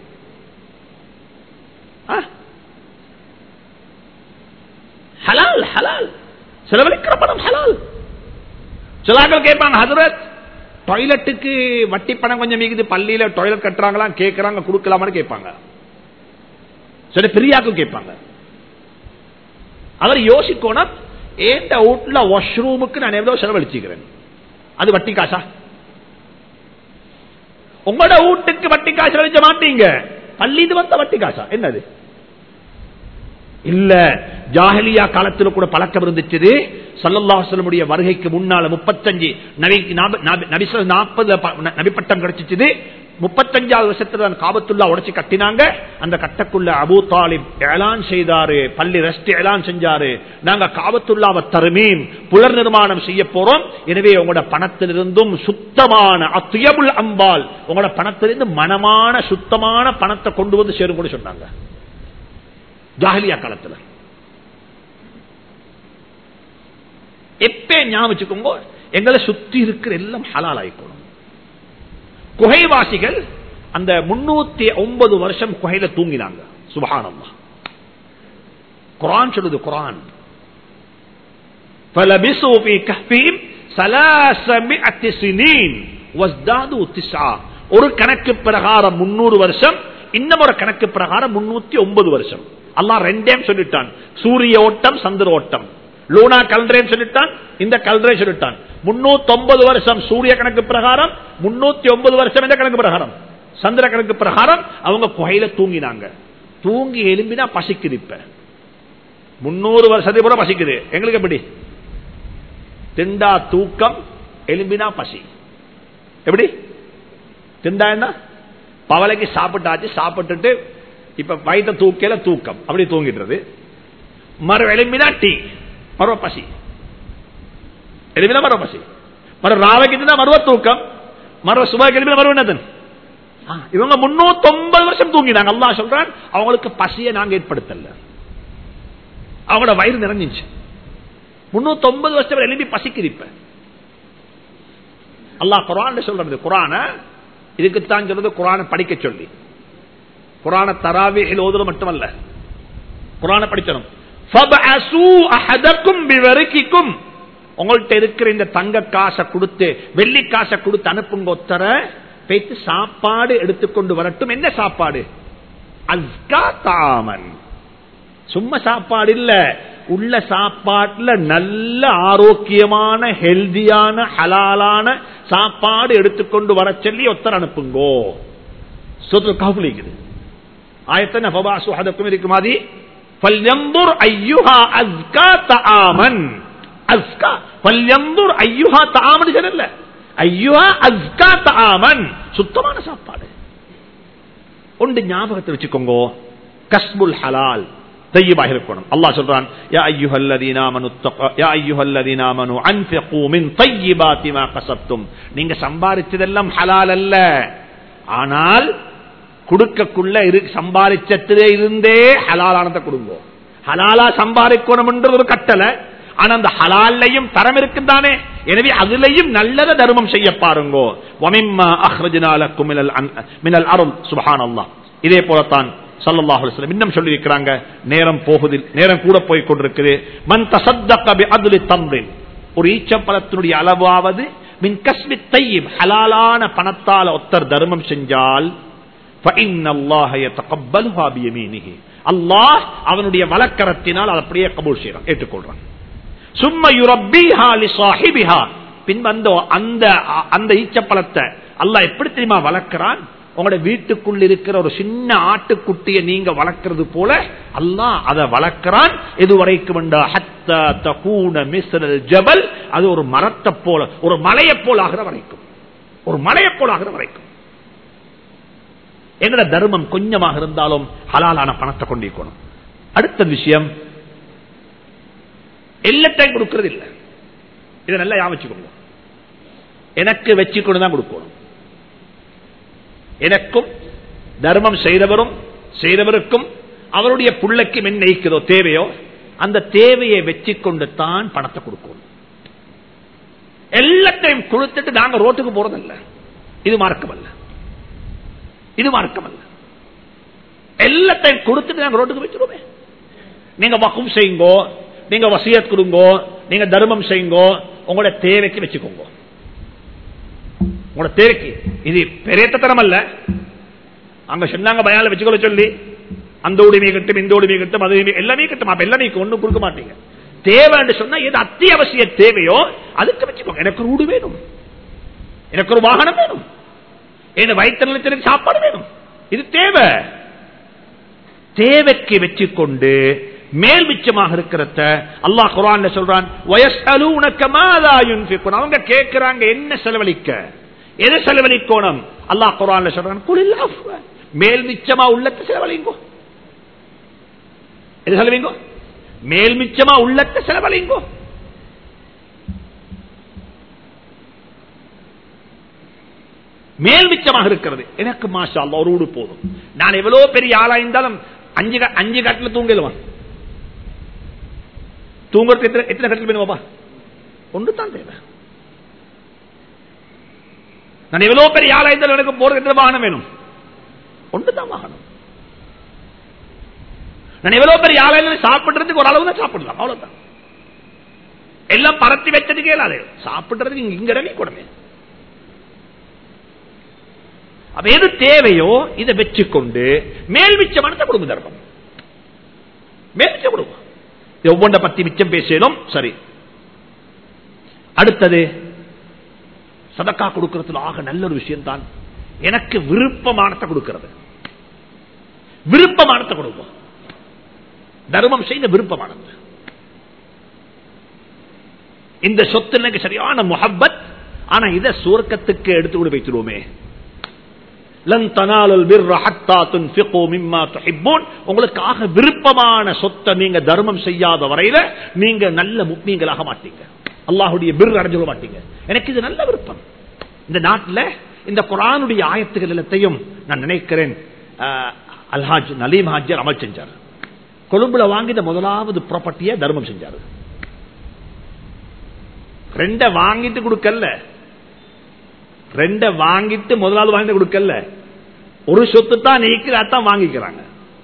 ஹலால் ஹலால் செலவழிக்கிற பணம் ஹலால் சிலாக்கள் கேட்பாங்க ஹசரத் டாய்லெட்டுக்கு வட்டி பணம் கொஞ்சம் மீகுது பள்ளியில டாய்லெட் கட்டுறாங்களா கேட்கறாங்க கொடுக்கலாமான்னு கேட்பாங்க சில பெரியாக்கும் கேட்பாங்க அவர் யோசிக்கணும் ஏண்ட வீட்டுல வாஷ்ரூமுக்கு நான் எவ்வளவு செலவழிச்சுக்கிறேன் அது வட்டி காசா உங்களோட வீட்டுக்கு வட்டி காசு செலவழிச்ச மாட்டீங்க பள்ளிது வந்த வட்டி காசா என்னது இல்ல ஜாஹலியா காலத்துல கூட பழக்கம் இருந்துச்சு சல்லல்லாஹலமுடைய வருகைக்கு முன்னால முப்பத்தஞ்சு நபி நாற்பது நபிப்பட்டம் கிடைச்சிச்சு முப்பத்தஞ்சாவது வருஷத்துல காபத்துல்லா உடைச்சு கட்டினாங்க அந்த கட்டக்குள்ள அபு தாலிப் ஏலான் செய்தாரு பள்ளி ரெஸ்ட் ஏலான் செஞ்சாரு நாங்க காபத்துல்லாவை தருமீன் புலர் நிர்மாணம் செய்ய போறோம் எனவே உங்களோட பணத்திலிருந்தும் சுத்தமான அத்துயபுல் அம்பால் உங்களோட பணத்திலிருந்து மனமான சுத்தமான பணத்தை கொண்டு வந்து சேரும் கூட சொன்னாங்க ஜாகலியா காலத்துல எப்ப ஞாபகம் வச்சுக்கோங்க எங்களை சுத்தி இருக்கிற எல்லாம் ஹலால் ஆயிக்கணும் குகைவாசிகள் அந்த முன்னூத்தி ஒன்பது வருஷம் குகையில தூங்கினாங்க சுபகானம்மா குரான் சொல்லுது குரான் فلبثوا في كهفهم ثلاثمائة سنين وازدادوا تسعة ஒரு கணக்கு பிரகாரம் முன்னூறு வருஷம் இன்னும் ஒரு கணக்கு பிரகாரம் முன்னூத்தி ஒன்பது வருஷம் அல்லா ரெண்டேம் சொல்லிட்டான் சூரிய ஓட்டம் சந்திர ஓட்டம் லூனா கல்ரேன் சொல்லிட்டான் இந்த கல்ரே சொல்லிட்டான் முன்னூத்தி ஒன்பது வருஷம் சூரிய கணக்கு பிரகாரம் முன்னூத்தி ஒன்பது வருஷம் எந்த கணக்கு பிரகாரம் சந்திர கணக்கு பிரகாரம் அவங்க குகையில தூங்கினாங்க தூங்கி எலும்பினா பசிக்குது இப்ப முன்னூறு வருஷத்துக்கு பூரா பசிக்குது எங்களுக்கு எப்படி திண்டா தூக்கம் எலும்பினா பசி எப்படி திண்டா என்ன பவளைக்கு சாப்பிட்டாச்சு சாப்பிட்டுட்டு இப்ப வயிற்ற தூக்கல தூக்கம் அப்படி தூங்கிடுறது மறு எலும்பினா டீ மறுவ பசி எலும்பினா மறுவ பசி மறு ராவைக்கு மறுவ தூக்கம் மறுவ சுபாய்க்கு எலும்பினா மறுவ என்னதன் இவங்க முன்னூத்தி ஒன்பது வருஷம் தூங்கினாங்க அல்லா சொல்றான் அவங்களுக்கு பசியை நாங்க ஏற்படுத்தல அவங்களோட வயிறு நிறைஞ்சிச்சு முன்னூத்தி ஒன்பது வருஷம் எழுப்பி பசிக்குது இப்ப அல்லா குரான் சொல்றது குரான இதுக்குத்தான் சொல்றது குரான படிக்க சொல்லி குரான தராவிகள் ஓதுறது மட்டுமல்ல குரான படிக்கணும் உங்கள்கிட்ட இருக்கிற இந்த தங்க காசை கொடுத்து வெள்ளி காசை கொடுத்து அனுப்புங்க ஒத்தர பேத்து சாப்பாடு எடுத்துக்கொண்டு வரட்டும் என்ன சாப்பாடு அஸ்கா தாமன் சும்மா சாப்பாடு இல்ல உள்ள சாப்பாட்டுல நல்ல ஆரோக்கியமான ஹெல்தியான ஹலாலான சாப்பாடு எடுத்துக்கொண்டு வர சொல்லி ஒத்தர் அனுப்புங்கோ சொத்து காப்புலிக்குது ஆயத்தன ஃபபாசு ஹதக்கும் இருக்கு மாதிரி فلينظر ايها ازكى طعاما ازكى فلينظر ايها طعاما சொல்லல ஐயுஹா அஸ்கா தாமன் சுத்தமான சாப்பாடு ஒன்று ஞாபகத்தை வச்சுக்கோங்க கஸ்புல் ஹலால் طيبா இருக்கணும் அல்லாஹ் சொல்றான் யா அய்யுஹல்லதீன ஆமனு யா அய்யுஹல்லதீன ஆமனு அன்ஃபிகு மின் طيبات ما கஸப்தும் நீங்க சம்பாரிச்சதெல்லாம் ஹலால் அல்ல ஆனால் கொடுக்கக்குள்ள இரு சம்பாதிச்சத்திலே இருந்தே ஹலாலானதை கொடுங்க ஹலாலா சம்பாதிக்கணும் என்ற ஒரு கட்டளை ஆனா அந்த ஹலாலையும் தரம் இருக்குதானே எனவே அதுலயும் நல்லத தர்மம் செய்ய பாருங்கோ வமிம்மா அஹ்ரஜினாலக்கும் மினல் அன்- மினல் அருள் சுபஹானல்லாஹ் இதே போலத்தான் ஸல்லல்லாஹு அலைஹி வஸல்லம் இன்னும் சொல்லி இருக்கிறாங்க நேரம் போகுது நேரம் கூட போய் கொண்டிருக்குது மன் தசத்தக பிஅத்லி தம்ரின் ஒரு ஈச்சப்பழத்தினுடைய அளவாவது மின் கஸ்மி தையிப் ஹலாலான பணத்தால் ஒத்தர் தர்மம் செஞ்சால் فإن الله يتقبلها بيمينه அல்லாஹ் அவனுடைய வழக்கரத்தினால் அதை அப்படியே கபூல் செய்யறான் ஏற்றுக்கொள்றான் சும்மா யுரப்பிஹா லிசாஹிபிஹா பின் வந்த அந்த அந்த ஈச்சப்பழத்தை அல்லாஹ் எப்படி தெரியுமா வளர்க்கிறான் உங்களோட வீட்டுக்குள்ள இருக்கிற ஒரு சின்ன ஆட்டுக்குட்டியை நீங்க வளர்க்கிறது போல அல்லாஹ் அதை வளர்க்கிறான் இது வரைக்கும் என்றா ஹத்தா தகூன மிஸ்ரல் ஜபல் அது ஒரு மரத்தை போல ஒரு மலையை போல ஆகிற வரைக்கும் ஒரு மலையை போல ஆகிற வரைக்கும் எங்கட தர்மம் கொஞ்சமாக இருந்தாலும் ஹலாலான பணத்தை கொண்டிருக்கணும் அடுத்த விஷயம் எல்லாத்தையும் கொடுக்கிறது இல்லை இதை நல்லா யாமிச்சுக்கோங்க எனக்கு வச்சுக்கொண்டு தான் கொடுக்கணும் எனக்கும் தர்மம் செய்தவரும் செய்தவருக்கும் அவருடைய புள்ளைக்கும் என்ன இருக்குதோ தேவையோ அந்த தேவையை வச்சுக்கொண்டு தான் பணத்தை கொடுக்கணும் எல்லாத்தையும் கொடுத்துட்டு நாங்க ரோட்டுக்கு போறதில்ல இது மார்க்கம் அல்ல இது மார்க்கம் அல்ல எல்லாத்தையும் கொடுத்துட்டு நாங்க ரோட்டுக்கு வச்சிருவோமே நீங்க வக்கும் செய்யுங்கோ நீங்க வசியத் கொடுங்கோ நீங்க தர்மம் செய்யுங்கோ உங்களோட தேவைக்கு வச்சுக்கோங்க உங்களோட தேவைக்கு இது பெரியத்தனம் அல்ல அங்க சொன்னாங்க பயால வச்சுக்கொள்ள சொல்லி அந்த உரிமை கட்டும் இந்த உரிமை கட்டும் அது உரிமை- எல்லாமே கட்டும் அப்ப எல்லாமே ஒண்ணும் கொடுக்க மாட்டீங்க தேவைன்னு சொன்னா எது அத்தியாவசிய தேவையோ அதுக்கு வச்சுக்கோங்க எனக்கு ஒரு வீடு வேணும் எனக்கு ஒரு வாகனம் வேணும் என் வயிற்று நிலத்திற்கு சாப்பாடு வேணும் இது தேவை தேவைக்கு வச்சுக்கொண்டு மேல் மிச்சமாக இருக்கிறத அல்லாஹ் குரான்ல சொல்றான் வயஸ்அலூனக மாதா யுன்ஃபிகுன் அவங்க கேக்குறாங்க என்ன செலவழிக்க எதை செலவழிக்கணும் அல்லாஹ் குரான்ல சொல்றான் குலில் அஃப்வ மேல் மிச்சமா உள்ளத்தை செலவழிங்கோ எது செலவிங்கோ மேல் மிச்சமா உள்ளத்தை செலவழிங்கோ மேல் மிச்சமாக இருக்கிறது எனக்கு மாஷா அல்லாஹ் ஒரு வீடு போதும் நான் எவ்வளவு பெரிய ஆளா இருந்தாலும் அஞ்சு க- அஞ்சு கட்டில தூங்கிடுவான் தூங்குறதுக்கு எத்தனை எத்தனை கட்டில் வேணுமாப்பா ஒன்று தான் தேவை நான் எவ்வளவு பெரிய ஆளா இருந்தாலும் எனக்கு போறது எத்தனை வாகனம் வேணும் ஒன்று தான் வாகனம் நான் எவ்வளவு பெரிய ஆளா இருந்தாலும் சாப்பிடுறதுக்கு ஒரு அளவு தான் சாப்பிடலாம் அவ்வளவுதான் எல்லாம் பரத்தி வச்சதுக்கே இல்லாது சாப்பிடுறதுக்கு இங்க- இங்க இறங்கி கூடமே அப்ப எது தேவையோ இதை வச்சுக்கொண்டு மேல் மிச்சமானத்தை கொடுங்க தர்மம் மேல் மிச்சம் கொடுங்க இது ஒவ்வொன்றை பத்தி மிச்சம் பேசணும் சரி அடுத்தது சதக்கா கொடுக்கறதுல ஆக நல்ல ஒரு விஷயம் தான் எனக்கு விருப்பமானத்தை கொடுக்கிறது விருப்பமானத்தை கொடுப்போம் தர்மம் செய்த விருப்பமானது இந்த சொத்து எனக்கு சரியான முஹப்பத் ஆனா இதை சுவர்க்கத்துக்கு எடுத்து கொண்டு வைத்துருவோமே லன் தனாலுல் பிர்ர ஹத்தா துன்ஃபிகு மிம்மா துஹிப்பூன் உங்களுக்காக விருப்பமான சொத்தை நீங்க தர்மம் செய்யாத வரையில நீங்க நல்ல முக்மீங்களாக மாட்டீங்க அல்லாஹ்வுடைய பிர் அடைஞ்சிட மாட்டீங்க எனக்கு இது நல்ல விருப்பம் இந்த நாட்டுல இந்த குரானுடைய ஆயத்துகள் எல்லாத்தையும் நான் நினைக்கிறேன் அஹ், அல்ஹாஜ் நலீம் ஹாஜர் அமல் செஞ்சார் கொழும்புல வாங்கின முதலாவது ப்ராப்பர்ட்டியை தர்மம் செஞ்சாரு ரெண்ட வாங்கிட்டு கொடுக்கல ரெண்ட வாங்கிட்டு முதலாவது வாங்கிட்டு கொடுக்கல ஒரு சொத்து தான் நீக்கிற அதான் வாங்கிக்கிறாங்க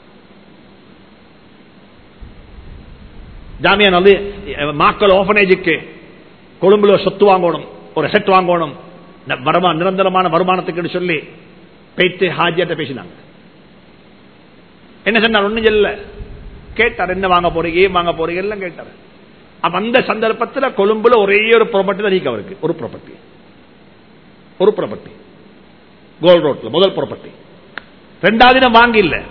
ஜாமியா நல்ல மாக்கள் ஓபனேஜுக்கு கொழும்புல ஒரு சொத்து வாங்கணும் ஒரு செட் வாங்கணும் ந- வருமா நிரந்தரமான வருமானத்துக்கு சொல்லி பேத்து ஹாஜியாட்ட பேசினாங்க என்ன சொன்னார் ஒண்ணும் சொல்ல கேட்டார் என்ன வாங்க போறீங்க ஏன் வாங்க போறீங்க எல்லாம் கேட்டார் அப்ப அந்த சந்தர்ப்பத்தில் கொழும்புல ஒரே ஒரு ப்ராப்பர்ட்டி தான் நீக்க அவருக்கு ஒரு ப்ராப்பர்ட்டி ஒரு ப்ராப்பர்ட்டி கோல்ட் ரோட்ல முதல் ப்ராப்பர்ட்டி ரெண்டாவது இடம் வாங்கி இல்ல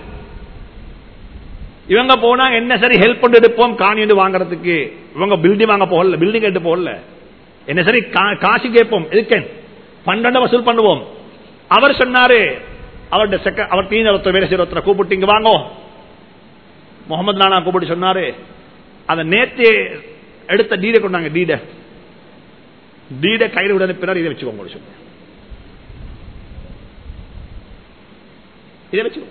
இவங்க போனா என்ன சரி ஹெல்ப் பண்ணி எடுப்போம் காணி வந்து வாங்குறதுக்கு இவங்க பில்டிங் வாங்க போகல பில்டிங் எடுத்து போகல என்ன சரி கா- காசு கேட்போம் எதுக்கு பன்னெண்டு வசூல் பண்ணுவோம் அவர் சொன்னாரு அவருடைய செக்க அவர் தீன ஒருத்தர் வேலை செய்யற ஒருத்தரை கூப்பிட்டு இங்க வாங்கோ முகமது நானா கூப்பிட்டு சொன்னாரு அதை நேத்து எடுத்த டீடை கொண்டாங்க டீட டீட கையில் விட பின்னாடி இதை வச்சுக்கோங்க சொன்னேன் இதை வச்சுக்கோங்க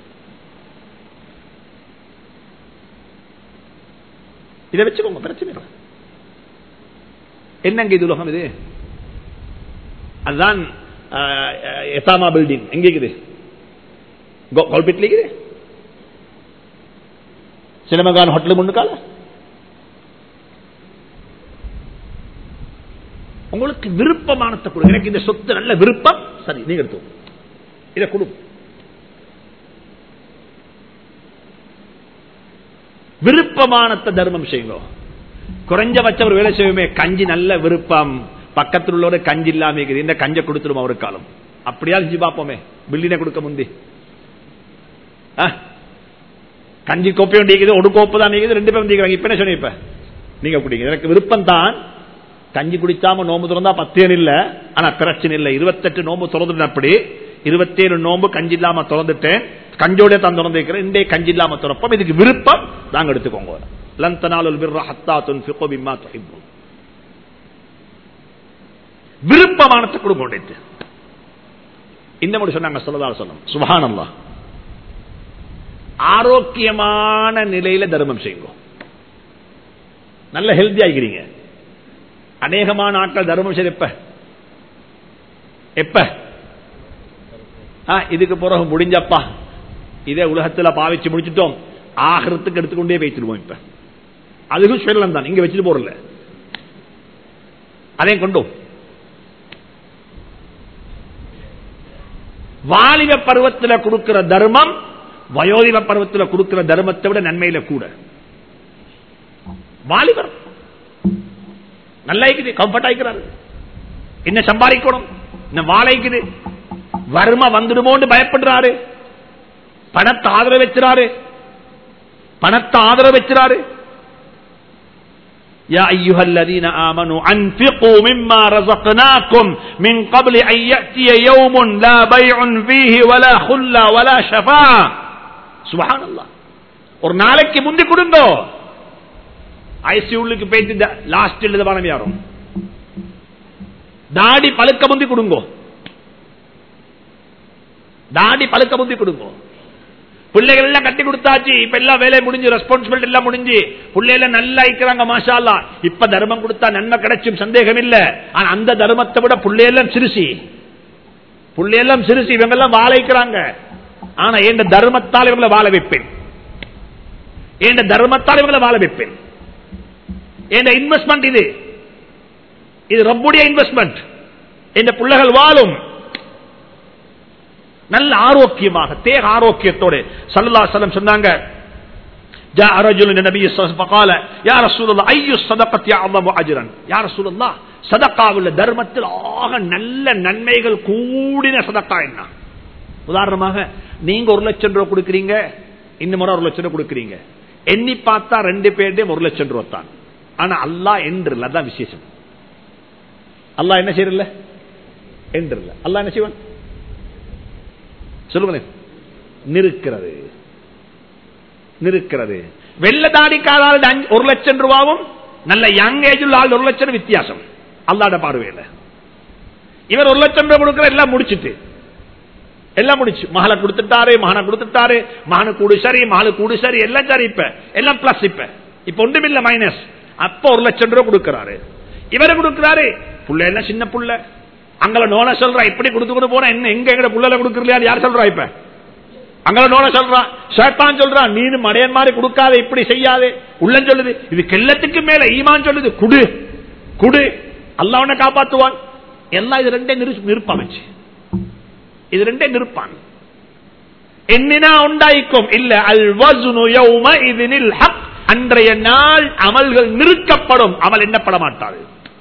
இதை வச்சுக்கோங்க பிரச்சனை இல்லை என்னங்க இது உலகம் இது அதுதான் எத்தாமா பில்டிங் எங்க இருக்குது கோல்பேட்டில் இருக்குது சினிமகான் ஹோட்டல் முன்னுக்கால உங்களுக்கு விருப்பமானத்தை கொடு எனக்கு இந்த சொத்து நல்ல விருப்பம் சரி நீங்க எடுத்து இதை கொடு விருப்பமானத்தை தர்மம் செய்யுங்க குறைஞ்சபட்சம் ஒரு வேலை செய்வோமே கஞ்சி நல்ல விருப்பம் பக்கத்தில் உள்ளவரை கஞ்சி இல்லாம இருக்குது இந்த கஞ்சை கொடுத்துடும் அவரு காலம் அப்படியா செஞ்சு பார்ப்போமே பில்டினை கொடுக்க முந்தி கஞ்சி கோப்பையும் நீக்குது ஒரு கோப்பு தான் நீக்குது ரெண்டு பேரும் நீக்கிறாங்க இப்ப என்ன சொன்னீங்க இப்ப நீங்க குடிங்க எனக்கு விருப்பம் தான் கஞ்சி குடிச்சாம நோம்பு திறந்தா பத்தேன் இல்ல ஆனா பிரச்சனை இல்லை இருபத்தெட்டு நோம்பு திறந்துட்டு அப்படி இருபத்தேழு நோம்பு கஞ்சி இல்லாம திறந்துட்டேன் கஞ்சோட தான் திறந்து வைக்கிறேன் இன்றைய கஞ்சி இல்லாம திறப்போம் இதுக்கு விருப்பம் நாங்க எடுத்துக்கோங்க லந்தனாலுல் பிர்ர ஹத்தா துன்ஃபிகு பிம்மா துஹிப்புன் விருப்பமானத்தை கொடுக்க இந்த முடி சொன்னாங்க சொல்லதால் சொன்னோம் சுபஹானல்லாஹ் ஆரோக்கியமான நிலையில தர்மம் செய்யுங்க நல்ல ஹெல்த்தி ஆகிறீங்க அநேகமான ஆட்கள் தர்மம் செய்ய எப்ப எப்ப இதுக்கு பிறகு முடிஞ்சப்பா இதே உலகத்துல பாவிச்சு முடிச்சிட்டோம் ஆகிறதுக்கு எடுத்துக்கொண்டே வைத்துடுவோம் இப்ப அதுக்கும் சொல்லலாம் தான் இங்க வச்சுட்டு போறல அதையும் கொண்டோம் வாலிப பருவத்தில் கொடுக்கிற தர்மம் வயோதிப பருவத்தில் கொடுக்கிற தர்மத்தை விட நன்மையில கூட வாலிபர் நல்லா இருக்குது கம்ஃபர்ட் ஆயிக்கிறாரு என்ன சம்பாதிக்கணும் என்ன வாழைக்குது வறுமை வந்துடுமோன்னு பயப்படுறாரு பணத்தை ஆதரவு வச்சுறாரு பணத்தை ஆதரவு வச்சுறாரு يا أيها الذين آمنوا أنفقوا مما رزقناكم من قبل أن يأتي يوم لا بيع فيه ولا خلا ولا شفاعة سبحان الله ஒரு நாளைக்கு முந்தி கொடுங்கோ ஐசியூலுக்கு போயிட்டு லாஸ்ட் எழுத பணம் யாரும் தாடி பழுக்க முந்தி கொடுங்கோ தாடி பழுக்க முந்தி கொடுங்கோ பிள்ளைகள் எல்லாம் கட்டி கொடுத்தாச்சு இப்ப எல்லாம் வேலை முடிஞ்சு ரெஸ்பான்சிபிலிட்டி எல்லாம் முடிஞ்சு பிள்ளைகள நல்லா இருக்கிறாங்க மாஷா இப்ப தர்மம் கொடுத்தா நன்மை கிடைச்சும் சந்தேகம் இல்ல ஆனா அந்த தர்மத்தை விட பிள்ளையெல்லாம் சிறுசி பிள்ளையெல்லாம் சிறுசி இவங்க எல்லாம் வாழைக்கிறாங்க ஆனா என் தர்மத்தால் இவங்களை வாழ வைப்பேன் என் தர்மத்தால் இவங்களை வாழ வைப்பேன் என் இன்வெஸ்ட்மெண்ட் இது இது ரப்புடைய இன்வெஸ்ட்மெண்ட் என் பிள்ளைகள் வாழும் நல்ல ஆரோக்கியமாக தேக ஆரோக்கியத்தோடு சல்லா சலம் சொன்னாங்க جاء رجل النبي صلى الله عليه وسلم فقال يا رسول الله اي الصدقه اعظم اجرا يا رسول الله சதக்காவுள்ள தர்மத்தில் ஆக நல்ல நன்மைகள் கூடின சதக்கா என்ன உதாரணமாக நீங்க ஒரு லட்சம் ரூபாய் கொடுக்குறீங்க இன்னும் முறை ஒரு லட்சம் ரூபாய் கொடுக்குறீங்க எண்ணி பார்த்தா ரெண்டு பேருடையும் ஒரு லட்சம் ரூபாய் தான் ஆனா அல்லா என்று அதான் விசேஷம் அல்லா என்ன செய்யறல என்று அல்லா என்ன செய்வான் சொல்லுங்களேன் நிற்கிறது நிற்கிறது வெள்ள தாடிக்காரால் ஒரு லட்சம் ரூபாவும் நல்ல யங் ஏஜ் ஆள் ஒரு லட்சம் வித்தியாசம் அல்லாட பார்வையில இவர் ஒரு லட்சம் ரூபாய் கொடுக்கிற எல்லாம் முடிச்சுட்டு எல்லாம் முடிச்சு மகளை கொடுத்துட்டாரு மகனை கொடுத்துட்டாரு மகனு கூடு சரி மகளு கூடு சரி எல்லாம் சரி இப்ப எல்லாம் பிளஸ் இப்ப இப்ப ஒன்றும் இல்ல மைனஸ் அப்ப ஒரு லட்சம் ரூபாய் கொடுக்கிறாரு இவரு கொடுக்கிறாரு புள்ள எல்லாம் சின்ன புள்ள அங்கள நோன சொல்றா இப்படி கொடுத்து கொண்டு போனா என்ன எங்க எங்க புள்ளல கொடுக்கலையா யார் சொல்றா இப்ப அங்கள நோன சொல்றான் ஷேட்டான் சொல்றான் நீனு மடையன் மாதிரி கொடுக்காத இப்படி செய்யாதே உள்ளம் சொல்லுது இது கெல்லத்துக்கு மேல ஈமான் சொல்லுது குடு குடு அல்லாவனை காப்பாத்துவான் எல்லாம் இது ரெண்டே நிருப்பம் வச்சு இது ரெண்டே நிற்பான் எண்ணினா உண்டாய்க்கும் இல்ல அல் வசுனு யௌம இதனில் ஹக் அன்றைய நாள் அமல்கள் நிறுக்கப்படும் அமல் எண்ணப்பட மாட்டாது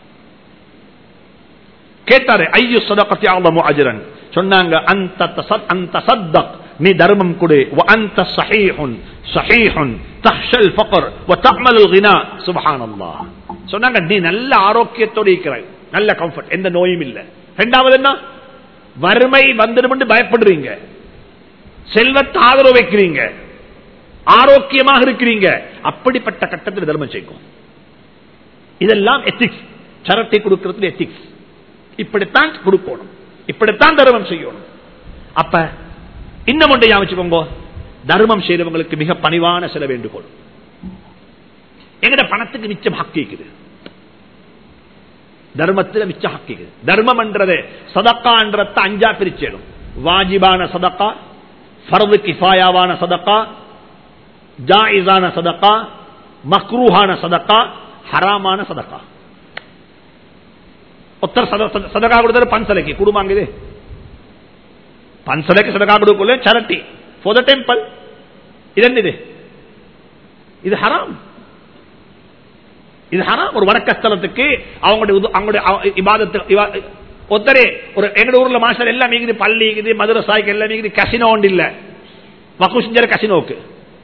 கேட்டாரு ஐயோ சதகத்தி ஆலமு அஜரன் சொன்னாங்க அந்த அந்த சத்தக் நீ தர்மம் கொடு அந்த சஹீஹுன் சஹீஹுன் தஹ்ஷல் ஃபக்ர் வ தஅமலுல் கினா சுப்ஹானல்லாஹ் சொன்னாங்க நீ நல்ல ஆரோக்கியத்தோட இருக்கிறாய் நல்ல கம்ஃபர்ட் எந்த நோயும் இல்ல இரண்டாவது என்ன வறுமை வந்துடும் பயப்படுறீங்க செல்வத்தை ஆதரவு வைக்கிறீங்க ஆரோக்கியமாக இருக்கிறீங்க அப்படிப்பட்ட கட்டத்தில் தர்மம் செய்யும் இதெல்லாம் எத்திக்ஸ் சரத்தை கொடுக்கிறது எத்திக்ஸ் இப்படித்தான் கொடுக்கணும் இப்படித்தான் தர்மம் செய்யணும் அப்ப இன்னும் ஒன்றை ஞாபகம் தர்மம் செய்தவங்களுக்கு மிக பணிவான சில வேண்டுகோள் எங்கட பணத்துக்கு மிச்சம் ஹக்கிக்குது தர்மத்தில் மிச்ச ஹக்கிக்குது தர்மம் என்றது சதக்கான்றத அஞ்சா பிரிச்சிடும் வாஜிபான சதக்கா ஃபர்து கிஃபாயாவான சதக்கா ஜாயிஸான சதக்கா மக்ரூஹான சதக்கா ஹராமான சதக்கா ஒத்தர் சதக்கா கொடுத்தாரு பன்சலைக்கு குடும்பம் பன்சலைக்கு சதக்கா கொடுக்கல சரட்டி for the temple இது என்னது இது ஹராம் இது ஹராம் ஒரு வடக்கஸ்தலத்துக்கு அவங்களுடைய உது- அவங்களுடைய அவ- இபாதத்து இவா- ஒத்தரே ஒரு எங்க ஊர்ல மாஸ்டர் எல்லாம் மீகுது பள்ளி இருக்குது மதுரசாய்க்கு எல்லாம் மீகுது கசினோ ஒன்று இல்ல வக்கு செஞ்சாரு கசினோக்கு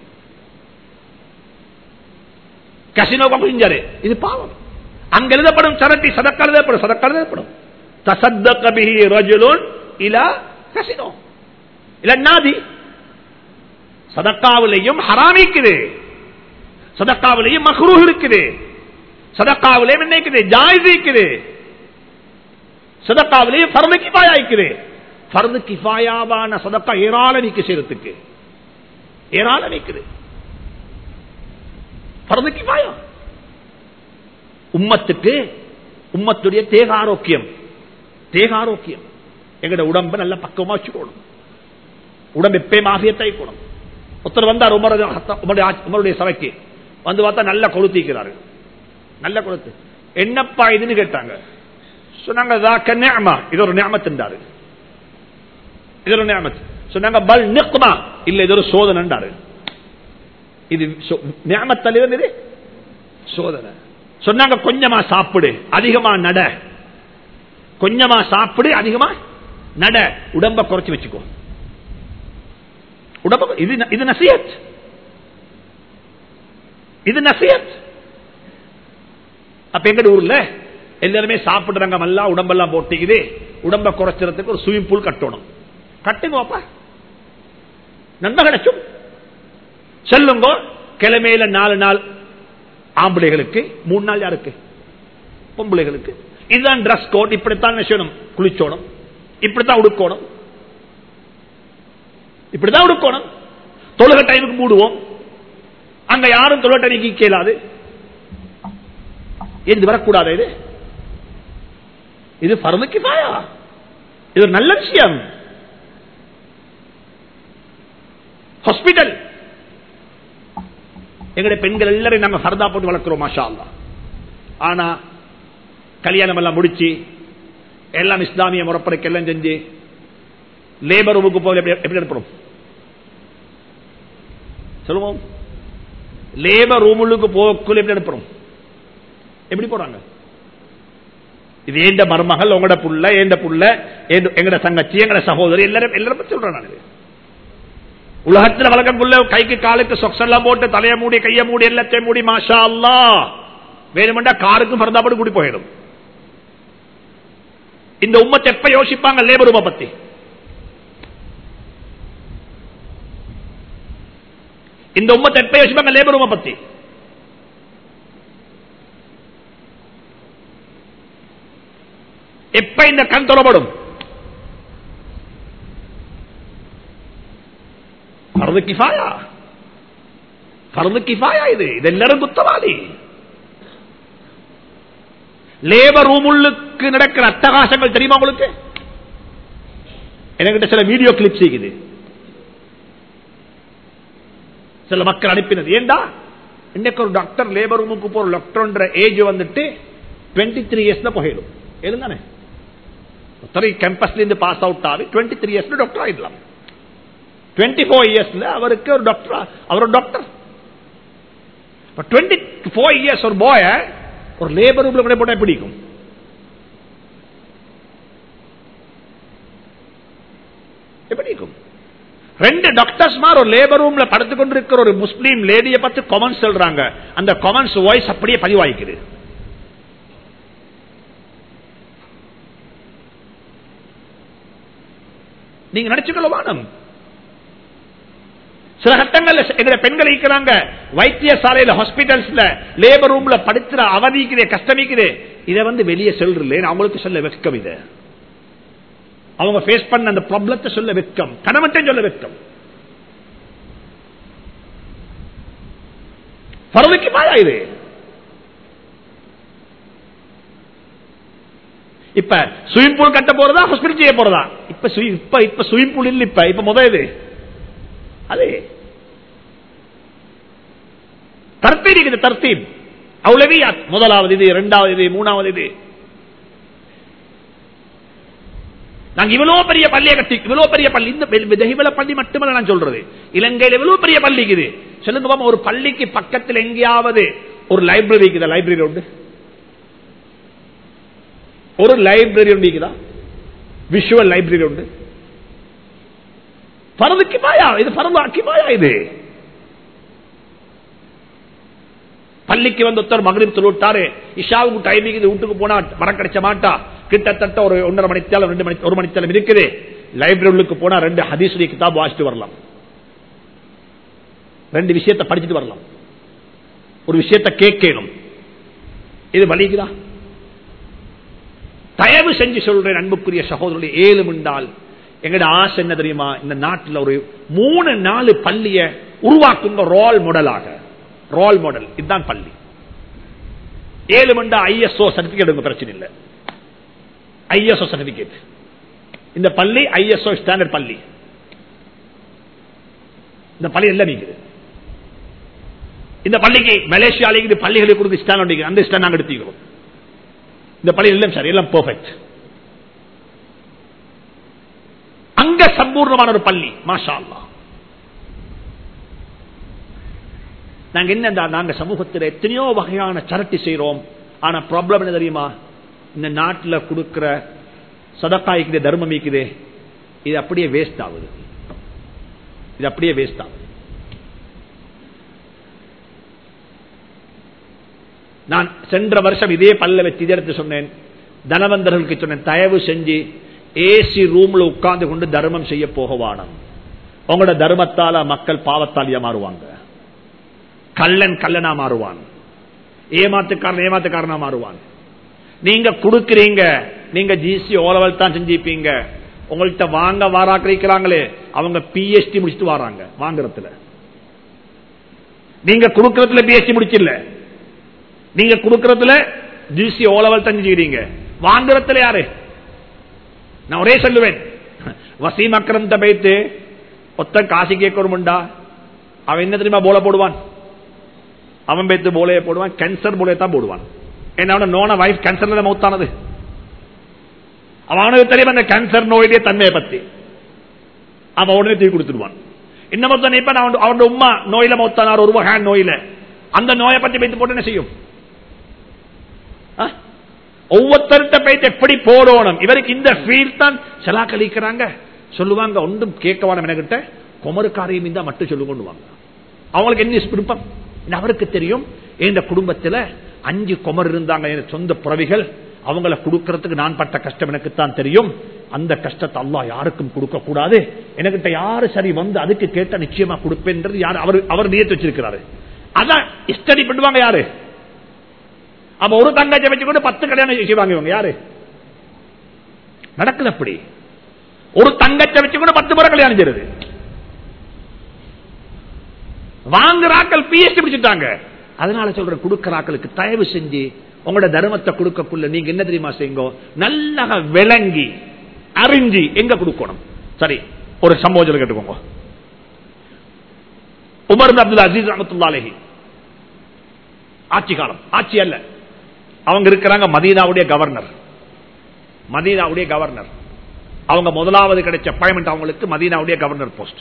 கசினோ வக்கு செஞ்சாரு இது பாவம் அங்க எழுதப்படும் சரட்டி சதக்கா எழுதப்படும் சதக்கா எழுதப்படும் தசத்தக பிஹி ரஜுலுன் இலா கசினோ இல்ல நாதி சதக்காவிலையும் ஹராமிக்குது சதக்காவிலையும் மக்ரூஹ் இருக்குது சதக்காவிலையும் என்ன இருக்குது ஜாயிஸ் இருக்குது சதக்காவிலையும் ஃபர்து கிஃபாயா இருக்குது ஃபர்து கிஃபாயாவான சதக்கா ஏராளம் நிக்க செய்யறதுக்கு ஏராளம் நிக்குது ஃபர்து கிஃபாயா உம்மத்துக்கு உம்மத்துடைய தேக ஆரோக்கியம் தேக ஆரோக்கியம் எங்கட உடம்ப நல்ல பக்கமா வச்சுக்கணும் உடம்பு எப்பயும் ஆசியத்தை கூடும் ஒருத்தர் வந்தார் உமரது ஹத்த- உமருடைய ஆட்சி- உமருடைய சபைக்கு வந்து பார்த்தா நல்ல கொளுத்திக்கிறாரு நல்ல கொளுத்து என்னப்பா இதுன்னு கேட்டாங்க சொன்னாங்க "ذاك نعمة." இது ஒரு நியமத்துண்டாரு இது ஒரு நியமத் சொன்னாங்க பல் நிக்மா இல்ல இது ஒரு சோதனைண்டாரு இது நியமத்தல் இருந்தது சோதனை சொன்னாங்க கொஞ்சமா சாப்பிடு அதிகமா நட கொஞ்சமா சாப்பிடு அதிகமா நட உடம்ப குறைச்சு வச்சுக்கோ உடம்ப இது இது நசியத் இது நசியத் அப்ப எங்க ஊர்ல எல்லாருமே சாப்பிடுறாங்க நல்லா உடம்பெல்லாம் போட்டிக்குது உடம்ப குறைச்சறதுக்கு ஒரு ஸ்விமிங் பூல் கட்டணும் கட்டுங்கப்பா நன்மை கிடைச்சும் செல்லுங்க கிழமையில நாலு நாள் ஆம்பளைகளுக்கு மூணு நாள் யாருக்கு பொம்பளைகளுக்கு இதுதான் ட்ரெஸ் கோட் இப்படித்தான் செய்யணும் குளிச்சோணும் இப்படித்தான் உடுக்கணும் இப்படிதான் உடுக்கணும் தொழுக டைமுக்கு மூடுவோம் அங்க யாரும் தொழுக டைமுக்கு கேளாது இது வரக்கூடாது இது இது பரமக்கு பாயா இது ஒரு நல்ல விஷயம் ஹாஸ்பிட்டல் எங்களுடைய பெண்கள் எல்லாரும் நாங்க ஃபர்தா போட்டு வளர்க்கிறோம் மாஷா அல்லாஹ். ஆனா கல்யாணம் எல்லாம் முடிச்சு எல்லாம் இஸ்லாமிய முறப்படைக்கு எல்லாம் செஞ்சு லேபர் ரூமுக்கு போக எப்படி எப்படி அனுப்புறோம் சொல்லுவோம் லேபர் ரூமுக்கு போக்குள்ள எப்படி அனுப்புறோம் எப்படி போறாங்க இது ஏண்ட மருமகள் உங்களோட புள்ள ஏண்ட புள்ள ஏண்ட- எங்கட தங்கச்சி எங்கட சகோதரி எல்லாரும் எல்லாரும் பத்தி சொல்றேன் நான் இது. உலகத்தில் வழக்கங்குள்ள கைக்கு காலுக்கு சொக்ஸ் எல்லாம் போட்டு தலைய மூடி கைய மூடி எல்லாத்தையும் மூடி மாஷா அல்லா வேணுமெண்டா காருக்கும் பரதாப்பட்டு கூடி போயிடும் இந்த உம்மத்தை எப்ப யோசிப்பாங்க லேபர் உமை பத்தி இந்த உம்மத்தை எப்ப யோசிப்பாங்க லேபர் உமை பத்தி எப்ப இந்த கண் தொடப்படும் பரது கிஃபாயா பரது கிஃபாயா இது இது எல்லாரும் குத்தவாளி லேபர் ரூமுள்ளுக்கு நடக்கிற அட்டகாசங்கள் தெரியுமா உங்களுக்கு என்கிட்ட சில வீடியோ கிளிப்ஸ் இருக்குது சில மக்கள் அனுப்பினது ஏண்டா இன்னைக்கு ஒரு டாக்டர் லேபர் ரூமுக்கு போற டாக்டர் ஏஜ் வந்துட்டு டுவெண்ட்டி த்ரீ இயர்ஸ்ல போயிடும் எழுந்தானே ஒருத்தரை கேம்பஸ்ல இருந்து பாஸ் அவுட் ஆகி டுவெண்ட்டி த்ரீ இயர்ஸ்ல டாக்டர் ஆயிடலாம் டுவெண்ட்டி ஃபோர் இயர்ஸ்ல அவருக்கு ஒரு டாக்டர் அவர் ஒரு டாக்டர் டுவெண்ட்டி ஃபோர் இயர்ஸ் ஒரு போய ஒரு லேபர் ரூம்ல கூட போட்டா பிடிக்கும் எப்படி இருக்கும் ரெண்டு டாக்டர்ஸ் மாதிரி ஒரு லேபர் ரூம்ல படுத்து கொண்டிருக்கிற ஒரு முஸ்லீம் லேடியை பத்தி கமெண்ட்ஸ் சொல்றாங்க அந்த கமெண்ட்ஸ் வாய்ஸ் அப்படியே பதிவாய்க்குது நீங்க நினைச்சுக்கொள்ள வானம் சில கட்டங்கள்ல எங்க பெண்கள் இருக்கிறாங்க வைத்தியசாலையில ஹாஸ்பிட்டல்ஸ்ல லேபர் ரூம்ல படுத்துற அவதிக்குதே கஷ்டமிக்குதே இதை வந்து வெளியே செல்றல அவங்களுக்கு சொல்ல வெக்கம் இது அவங்க ஃபேஸ் பண்ண அந்த ப்ராப்ளத்தை சொல்ல வெட்கம் கணவன்ட்ட சொல்ல வெட்கம் பறவைக்கு மாயா இது இப்ப ஸ்விமிங் பூல் கட்ட போறதா ஹாஸ்பிட்டல் செய்ய போறதா இப்ப swi- இப்ப இப்ப ஸ்விமிங் பூல் இல்ல இப்ப இப்ப முத இது அது தர்த்தீப் இருக்குது தர்த்தீப் அவ்வளவியாத் முதலாவது இது இரண்டாவது இது மூணாவது இது நாங்க இவ்வளவு பெரிய பள்ளியை கட்டி இவ்வளவு பெரிய பள்ளி இந்த இவ்வளவு பள்ளி மட்டுமல்ல நான் சொல்றது இலங்கையில் இவ்வளவு பெரிய பள்ளி இருக்குது சொல்லுங்க பாப்போம், ஒரு பள்ளிக்கு பக்கத்தில் எங்கேயாவது ஒரு லைப்ரரி இருக்குதா லைப்ரரி உண்டு ஒரு லைப்ரரி உண்டு இருக்குதா விஷுவல் லைப்ரரி உண்டு பரது கிபாயா இது பரது கிபாயா இது பள்ளிக்கு வந்து ஒருத்தர் மகரிப் சொல்லிட்டாரு இஷாவுக்கு டைமிங் இது வீட்டுக்கு போனா மரம் கிடைச்ச மாட்டா கிட்டத்தட்ட ஒரு ஒன்றரை மணித்தாலும் ரெண்டு மணி ஒரு மணித்தாலும் இருக்குது லைப்ரரிக்கு போனா ரெண்டு ஹதீஸ்வரி கிதாப் வாசிட்டு வரலாம் ரெண்டு விஷயத்தை படிச்சுட்டு வரலாம் ஒரு விஷயத்தை கேட்கணும் இது வலிக்குதா தயவு செஞ்சு சொல்றேன் அன்புக்குரிய சகோதரர்களே ஏழு மிண்டால் எங்கட ஆசை என்ன தெரியுமா இந்த நாட்டில் ஒரு மூணு நாலு பள்ளிய உருவாக்குங்க ரோல் மாடலாக ரோல் மாடல் இதுதான் பள்ளி ஏழு மண்டா ஐஎஸ்ஓ சர்டிபிகேட் உங்க பிரச்சனை இல்லை ஐஎஸ்ஓ சர்டிபிகேட் இந்த பள்ளி ஐஎஸ்ஓ ஸ்டாண்டர்ட் பள்ளி இந்த பள்ளி எல்லாம் நீக்குது இந்த பள்ளிக்கு மலேசியால இது பள்ளிகளுக்கு கொடுத்து ஸ்டாண்ட் அந்த ஸ்டாண்ட் நாங்க எடுத்துக்கிறோம் இந்த பள்ளி எல்லாம் சரி எல்லாம் பெர்ஃபெக்ட் அங்க சம்பூர்ணமான ஒரு பள்ளி மாஷா அல்லாஹ் நாங்க என்ன இந்த- நாங்க சமூகத்தில் எத்தனையோ வகையான சரட்டி செய்யறோம் ஆனா ப்ராப்ளம் என்ன தெரியுமா இந்த நாட்டில் கொடுக்கிற சதக்காய்க்குது தர்மம் இருக்குது இது அப்படியே வேஸ்ட் ஆகுது இது அப்படியே வேஸ்ட் ஆகுது நான் சென்ற வருஷம் இதே பல்ல வச்சு இதே இடத்துல சொன்னேன் தனவந்தர்களுக்கு சொன்னேன் தயவு செஞ்சு ஏசி ரூம்ல உட்கார்ந்து கொண்டு தர்மம் செய்ய போகவானம் உங்களோட தர்மத்தால மக்கள் பாவத்தாலியா மாறுவாங்க கள்ளன் கல்லனா மாறுவான் ஏமாத்துக்காரன் ஏமாத்துக்காரனா மாறுவான் நீங்க கொடுக்கிறீங்க நீங்க ஜிசி ஓலவல் தான் செஞ்சிப்பீங்க உங்கள்கிட்ட வாங்க வாராக்கிறாங்களே அவங்க பிஎஸ்டி முடிச்சுட்டு வராங்க வாங்குறதுல நீங்க கொடுக்கறதுல பிஎஸ்டி முடிச்சில்ல நீங்க கொடுக்கறதுல ஜிசி ஓலவல் தான் செஞ்சுக்கிறீங்க வாங்குறதுல யாரு நான் ஒரே சொல்லுவேன் வசீம் அக்கரம் பைத்து ஒத்த காசி கேட்கணும்டா அவன் என்ன தெரியுமா போல போடுவான் அவன் பேத்து போலையை போடுவான் கேன்சர் போலையை தான் போடுவான் என்ன அவன நோன வைஃப் கேன்சர்ல மௌத்தானது அவனுக்கு தெரியும் அந்த கேன்சர் நோயுடைய தன்மையை பத்தி அவன் உடனே தூக்கி கொடுத்துடுவான் இன்னமொத்த இப்ப நான் அவனோட உமா நோயில மௌத்தானார் ஒரு வகை நோயில அந்த நோயை பத்தி பேத்து போட்டு என்ன செய்யும் ஆ? ஒவ்வொருத்தர்கிட்ட போயிட்டு எப்படி போடணும் இவருக்கு இந்த ஃபீல்ட் தான் செலா கழிக்கிறாங்க சொல்லுவாங்க ஒன்றும் கேட்க வேணும் எனக்கிட்ட குமருக்காரையும் தான் மட்டும் சொல்லுங்கன்னுவாங்க அவங்களுக்கு என்ன விருப்பம் இது அவருக்கு தெரியும் இந்த குடும்பத்துல அஞ்சு குமர் இருந்தாங்க என் சொந்த புறவிகள் அவங்கள கொடுக்கறதுக்கு நான் பட்ட கஷ்டம் எனக்கு தான் தெரியும் அந்த கஷ்டத்தை அல்லாஹ் யாருக்கும் கொடுக்க கூடாது எனக்கிட்ட யாரு சரி வந்து அதுக்கு கேட்ட நிச்சயமா கொடுப்பேன்றது யாரு அவர் அவர் நியத்து வச்சிருக்கிறாரு அதான் ஸ்டடி பண்ணுவாங்க யாரு அப்ப ஒரு தங்கச்சி வச்சுக்கொண்டு பத்து கல்யாணம் செய்வாங்க இவங்க யாரு நடக்குது அப்படி ஒரு தங்கச்சை வச்சுக்கொண்டு பத்து முறை கல்யாணம் செய்யறது வாங்குறாக்கள் பிஎஸ்டி பிடிச்சிட்டாங்க அதனால சொல்ற கொடுக்கறாக்களுக்கு தயவு செஞ்சு உங்களோட தர்மத்தை கொடுக்கக்குள்ள நீங்க என்ன தெரியுமா செய்யுங்க நல்லா விளங்கி அறிஞ்சு எங்க கொடுக்கணும் சரி ஒரு சம்பவத்தில் கேட்டுக்கோங்க உமர் பின் அப்துல் அசீஸ் ரஹமத்துல்லாலேஹி ஆட்சி காலம் ஆட்சி அல்ல அவங்க இருக்கிறாங்க மதீனாவுடைய கவர்னர் மதீனாவுடைய கவர்னர் அவங்க முதலாவது கிடைச்ச அப்பாயின்மெண்ட் அவங்களுக்கு மதீனாவுடைய governor post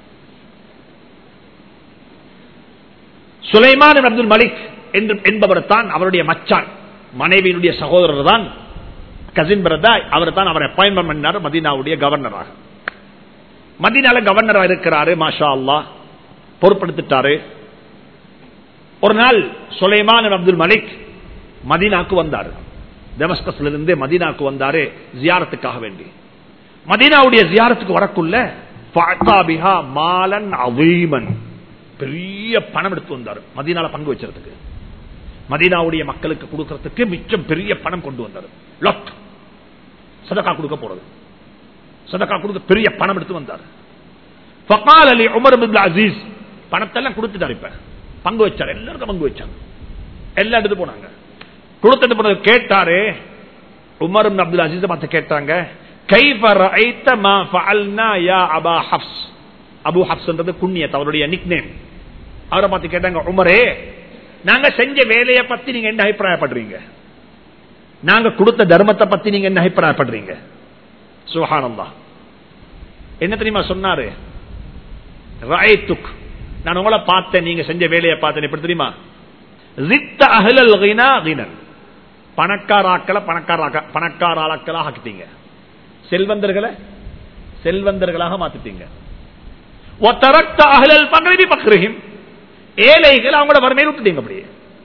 Sulaiman Abdul Malik என்று என்பவர் தான் அவருடைய மச்சான் மனைவியினுடைய சகோதரர் தான் கசின் பிரதா அவர் தான் அவர் அப்பாயின்மெண்ட் பண்ணார் மதீனாவுடைய கவர்னராக மதீனால கவர்னராக இருக்கிறாரு மாஷா அல்லாஹ் பொறுப்படுத்திட்டாரு ஒரு நாள் சுலைமான் அப்துல் மலிக் மதீனாக்கு வந்தார் டெமஸ்கஸ்ல இருந்து மதீனாக்கு வந்தாரு ஜியாரத்துக்காக வேண்டி மதீனாவுடைய ஜியாரத்துக்கு வரக்குள்ள ஃபஅதாபிஹா மாலன் அவீமன் பெரிய பணம் எடுத்து வந்தார் மதீனால பங்கு வச்சதுக்கு மதீனாவுடைய மக்களுக்கு கொடுக்கறதுக்கு மிச்சம் பெரிய பணம் கொண்டு வந்தார் லொட் சதக்கா கொடுக்க போறது சதக்கா கொடுத்து பெரிய பணம் எடுத்து வந்தார் ஃபகால் அலி உமர் பின் அசீஸ் பணத்தெல்லாம் கொடுத்துட்டார் இப்ப பங்கு வச்சார் எல்லாருக்கும் பங்கு வச்சாங்க எல்லாம் எடுத்து போனாங்க கொடுத்துட்டு போனது கேட்டாரு உமர் பின் அப்துல் அசீஸ் பார்த்து கேட்டாங்க கைஃப ரஅய்த மா ஃபஅல்னா யா அபா ஹஃப்ஸ் அபு ஹஃப்ஸ்ன்றது குன்னியத் அவருடைய நிக்நேம் அவரை பார்த்து கேட்டாங்க உமரே நாங்க செஞ்ச வேலையை பத்தி நீங்க என்ன அபிப்பிராயப்படுறீங்க நாங்க கொடுத்த தர்மத்தை பத்தி நீங்க என்ன அபிப்பிராயப்படுறீங்க சுஹானந்தா என்ன தெரியுமா சொன்னாரு ராயத்துக் நான் உங்களை பார்த்தேன் நீங்க செஞ்ச வேலையை பார்த்தேன் எப்படி தெரியுமா ரித்த அகலல் கினா கினன் பணக்காராக்களை பணக்காராக்க பணக்காராக்களா ஆக்கிட்டீங்க செல்வந்தர்களை செல்வந்தர்களாக மாத்திட்டீங்க ஒத்தரத்த அகலல் பங்கரவி பக்ரஹிம் ஏழைகள் அவங்களோட வறுமையில் விட்டுட்டீங்க அப்படியே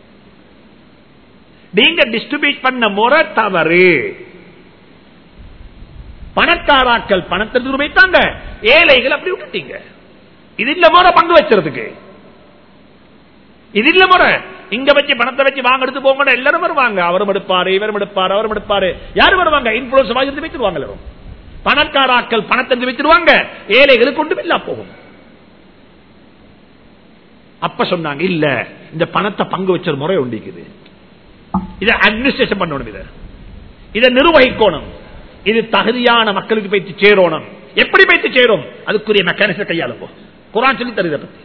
நீங்க டிஸ்ட்ரிபியூட் பண்ண முறை தவறு பணக்காராக்கள் பணத்தை வைத்தாங்க ஏழைகள் அப்படி விட்டுட்டீங்க இது இல்ல முறை பங்கு வச்சுறதுக்கு இது இல்ல முறை இங்க வச்சு பணத்தை வச்சு வாங்க எடுத்து போங்க எல்லாரும் வருவாங்க அவரும் எடுப்பாரு இவரும் எடுப்பாரு அவரும் எடுப்பாரு யாரும் வருவாங்க இன்ஃபுளுன்ஸ் வாங்கி வைத்துருவாங்க எல்லாரும் பணக்காராக்கள் பணத்தை வச்சிருவாங்க ஏழைகளுக்கு கொண்டு இல்லா போகும் அப்ப சொன்னாங்க இல்ல இந்த பணத்தை பங்கு வச்ச முறை உண்டிக்குது இதை அட்மினிஸ்ட்ரேஷன் பண்ணணும் இதை இதை நிர்வகிக்கணும் இது தகுதியான மக்களுக்கு போயிட்டு சேரணும் எப்படி போயிட்டு சேரும் அதுக்குரிய மெக்கானிசம் கையாளுங்க குரான் சொல்லி தருத பத்தி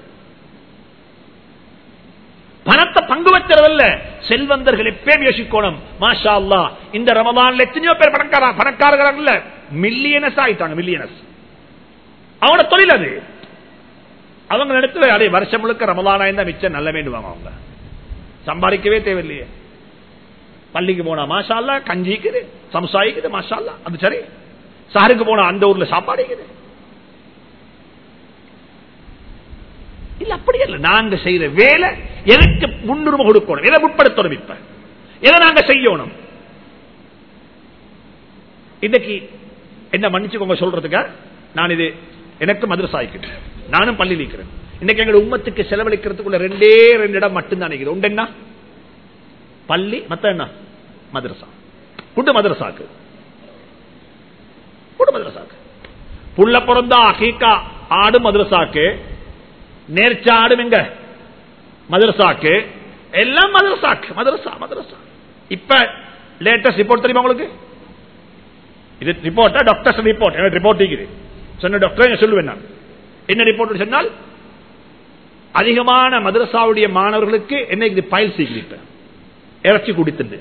பணத்தை பங்கு வச்சுறதல்ல செல்வந்தர்கள் எப்பயும் யோசிக்கணும் மாஷா அல்லா இந்த ரமதான்ல எத்தனையோ பேர் பணக்கார பணக்காரர்கள் மில்லியனஸ் ஆயிட்டாங்க மில்லியனஸ் அவனோட தொழில் அது அவங்க இடத்துல அதே வருஷம் முழுக்க ரமதானா இருந்தா மிச்சம் நல்ல வேண்டுவாங்க அவங்க சம்பாதிக்கவே தேவையில்லையே பள்ளிக்கு போனா மாஷால்லா கஞ்சிக்குது சம்சாயிக்குது மாஷால்லா அது சரி சாருக்கு போனா அந்த ஊர்ல சாப்பாடுக்குது இல்ல அப்படி இல்ல நாங்க செய்யற வேலை எதற்கு முன்னுரிமை கொடுக்கணும் எதை முற்படுத்தணும் இப்ப எதை நாங்க செய்யணும் இன்னைக்கு என்ன மன்னிச்சுக்கோங்க சொல்றதுக்கு நான் இது எனக்கு மதுரசாய்க்கு நானும் பள்ளி நிற்கிறேன் இன்னைக்கு எங்க உம்மத்துக்கு செலவழிக்கிறதுக்குள்ள ரெண்டே ரெண்டு இடம் மட்டும்தான் நினைக்கிறேன் உண்டு என்ன பள்ளி மத்த என்ன மதரசா குண்டு மதரசாக்கு குண்டு மதரசாக்கு புள்ள பிறந்தா அகீக்கா ஆடு மதரசாக்கு நேர்ச்ச ஆடும் எங்க மதரசாக்கு எல்லாம் மதரசாக்கு மதரசா மதரசா இப்ப லேட்டஸ்ட் ரிப்போர்ட் தெரியுமா உங்களுக்கு இது ரிப்போர்ட் டாக்டர்ஸ் ரிப்போர்ட் எனக்கு ரிப்போர்ட் இருக்குது சொன்ன டாக்டர் சொல்லுவேன் நான் என்ன ரிப்போர்ட் சொன்னால் அதிகமான மதரசாவுடைய மாணவர்களுக்கு என்ன இது பயல் சீக்கிரிப்ப இறைச்சி குடித்தது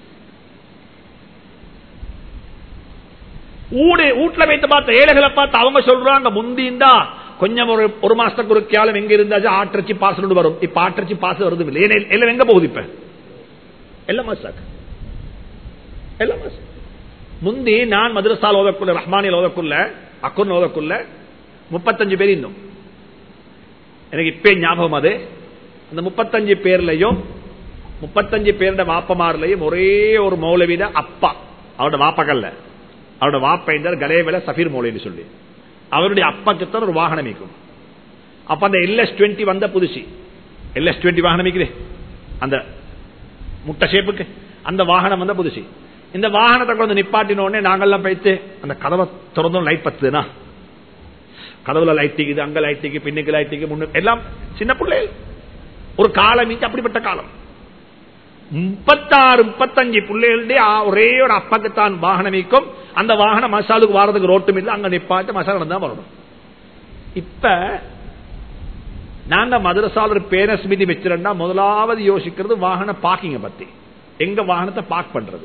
ஊடு வீட்டுல வைத்து பார்த்த ஏழைகளை பார்த்து அவங்க சொல்றாங்க முந்திந்தா கொஞ்சம் ஒரு ஒரு மாசத்துக்கு ஒரு கேளம் எங்க இருந்தாச்சு ஆட்டிறச்சி பாசல் வரும் இப்ப ஆட்டிறச்சி பாசல் வருது இல்லை எல்லாம் எங்க போகுது இப்ப எல்லாம் மாசாக்கு எல்லாம் மாசம் முந்தி நான் மதுரசால் ஓதக்குள்ள ரஹ்மானியில் ஓதக்குள்ள அக்குன் ஓதக்குள்ள முப்பத்தஞ்சு பேர் இன்னும் எனக்கு இப்பே ஞாபகம் அது அந்த முப்பத்தஞ்சு பேர்லயும் முப்பத்தஞ்சு பேருட வாப்பமாரிலையும் ஒரே ஒரு மௌலவிட அப்பா அவரோட வாப்பகல்ல அவரோட வாப்ப என்றால் கலேவில சஃபீர் மௌலவின்னு சொல்லி அவருடைய அப்பாக்குத்தான் ஒரு வாகனம் இருக்கும் அப்ப அந்த எல்எஸ் டுவெண்ட்டி வந்த புதுசு எல்எஸ் டுவெண்ட்டி வாகனம் இருக்குது அந்த முட்டை ஷேப்புக்கு அந்த வாகனம் வந்த புதுசு இந்த வாகனத்தை கொண்டு நிப்பாட்டின உடனே நாங்கெல்லாம் போயிட்டு அந்த கதவை திறந்தோம் லைட் பத்துனா கதவுல லைட்டிக்குது அங்க லைட்டிக்கு பின்னுக்கு லைட்டிக்கு முன்னு எல்லாம் சின்ன பிள்ளைகள் ஒரு காலம் மீச்சு அப்படிப்பட்ட காலம் முப்பத்தாறு முப்பத்தஞ்சு பிள்ளைகளுடைய ஒரே ஒரு அப்பாக்குத்தான் வாகனம் இருக்கும் அந்த வாகனம் மசாலுக்கு வாரதுக்கு ரோட்டும் இல்லை அங்க நிப்பாட்டு மசாலா தான் வரணும் இப்ப நாங்க மதுரசால ஒரு பேரஸ் மீதி வச்சிருந்தா முதலாவது யோசிக்கிறது வாகன பார்க்கிங்க பத்தி எங்க வாகனத்தை பார்க் பண்றது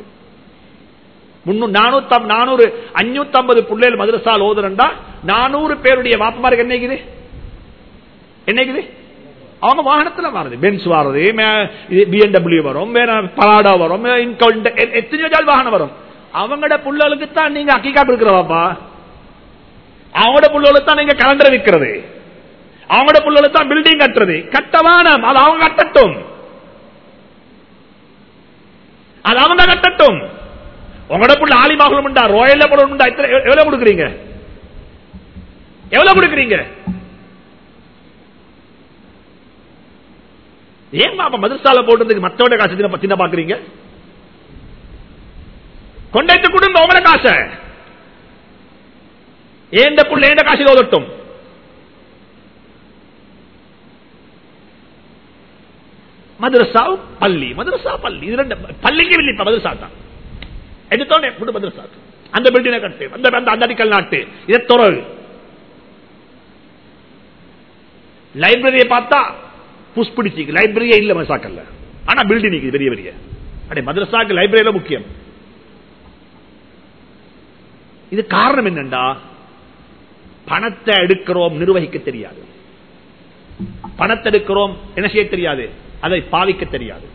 நானூறு அஞ்சூத்தி ஐம்பது பிள்ளைகள் மதுரசால் ஓதுறா நானூறு பேருடைய வாப்பமாருக்கு என்னைக்குது என்னைக்குது அவங்க வாகனத்துல வருது பென்ஸ் வருது பிஎன்டபிள்யூ வரும் பலாடா வரும் எத்தனையோ ஜால் வாகனம் வரும் அவங்களோட புள்ளகளுக்கு தான் நீங்க அக்கிக்கா கொடுக்கிறவாப்பா அவங்களோட புள்ளகளுக்கு தான் நீங்க கலண்டர் விற்கிறது அவங்களோட புள்ளகளுக்கு தான் பில்டிங் கட்டுறது கட்டவானம் அது அவங்க கட்டட்டும் அது அவங்க கட்டட்டும் உங்களோட புள்ள ஆலிமாகலும் உண்டா ரோயல்ல போடணும் உண்டா எவ்வளவு கொடுக்குறீங்க எவ்வளவு கொடுக்குறீங்க ஏன் பாப்பா மதுரசால போடுறதுக்கு மற்றவட காசு பத்தின பாக்குறீங்க கொண்டாட்டு கொடுங்க உங்களோட காசை ஏண்ட புள்ள ஏண்ட காசில் ஓதட்டும் மதரசா பள்ளி மதரசா பள்ளி இது ரெண்டு பள்ளிக்கு இல்லை இப்ப மதரசா தான் எடுத்தோடனே விடு மதரசா அந்த பில்டினை கட்டு அந்த அந்த அந்த அடிக்கல் நாட்டு இதை துறவு லைப்ரரியை பார்த்தா புஷ் பிடிச்சிக்கு லைப்ரரியே இல்ல மசாக்கல்ல ஆனா பில்டிங் நிக்குது பெரிய பெரிய அடே மதரசாக்கு லைப்ரரியில முக்கியம் இது காரணம் என்னண்டா பணத்தை எடுக்கிறோம் நிர்வகிக்க தெரியாது பணத்தை எடுக்கிறோம் என்ன செய்ய தெரியாது அதை பாவிக்க தெரியாது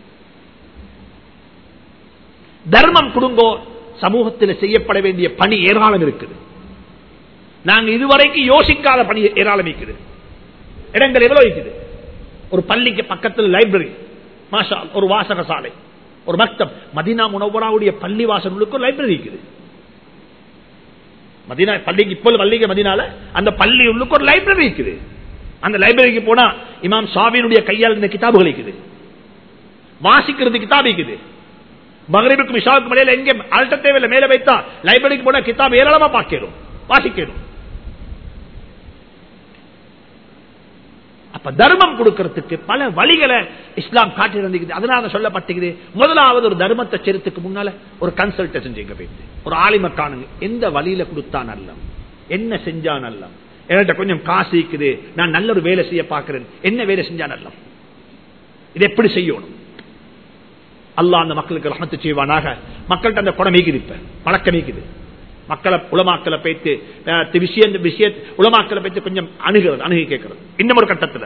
தர்மம் கொடுங்கோ சமூகத்தில் செய்யப்பட வேண்டிய பணி ஏராளம் இருக்குது நாங்க இதுவரைக்கும் யோசிக்காத பணி ஏராளம் இருக்குது இடங்கள் எவ்வளவு இருக்குது ஒரு பள்ளிக்கு பக்கத்தில் லைப்ரரி மாஷா ஒரு வாசக சாலை ஒரு மக்தம் மதினா முனவராவுடைய பள்ளி வாசலுக்கு லைப்ரரி இருக்குது மதினா பள்ளிக்கு இப்போ பள்ளிக்கு மதினால அந்த பள்ளி உள்ளுக்கு ஒரு லைப்ரரி இருக்குது அந்த லைப்ரரிக்கு போனா இமாம் சாவியினுடைய கையால் இருந்த கிதாபுகள் இருக்குது வாசிக்கிறது கிதாப் இருக்குது மகரிபுக்கு மிஷாவுக்கு மலையில எங்க அல்ட்ட தேவையில்லை மேல வைத்தா லைப்ரரிக்கு போனா கிதாப் ஏராளமா பார்க்கணும் வாசிக்கணும் அப்ப தர்மம் கொடுக்கறதுக்கு பல வழிகளை இஸ்லாம் காட்டியிருந்துக்குது அதனால சொல்லப்பட்டுக்குது முதலாவது ஒரு தர்மத்தை செருத்துக்கு முன்னால ஒரு கன்சல்டேஷன் செய்ய போயிட்டு ஒரு ஆலிம காணுங்க எந்த வழியில கொடுத்தா நல்லம் என்ன செஞ்சா நல்லம் என்கிட்ட கொஞ்சம் காசு இருக்குது நான் நல்ல ஒரு வேலை செய்ய பார்க்கிறேன் என்ன வேலை செஞ்சா நல்லம் இது எப்படி செய்யணும் அல்லாஹ் அந்த மக்களுக்கு ரஹமத்து செய்வானாக மக்கள்கிட்ட அந்த குடம் மீக்குது இப்ப பழக்கம் மீக்குது மக்களை உலமாக்களை பேத்து விஷயம் விஷய உலமாக்களை பேத்து கொஞ்சம் அணுகிறது அணுகி கேட்கிறது இன்னும் ஒரு கட்டத்தில்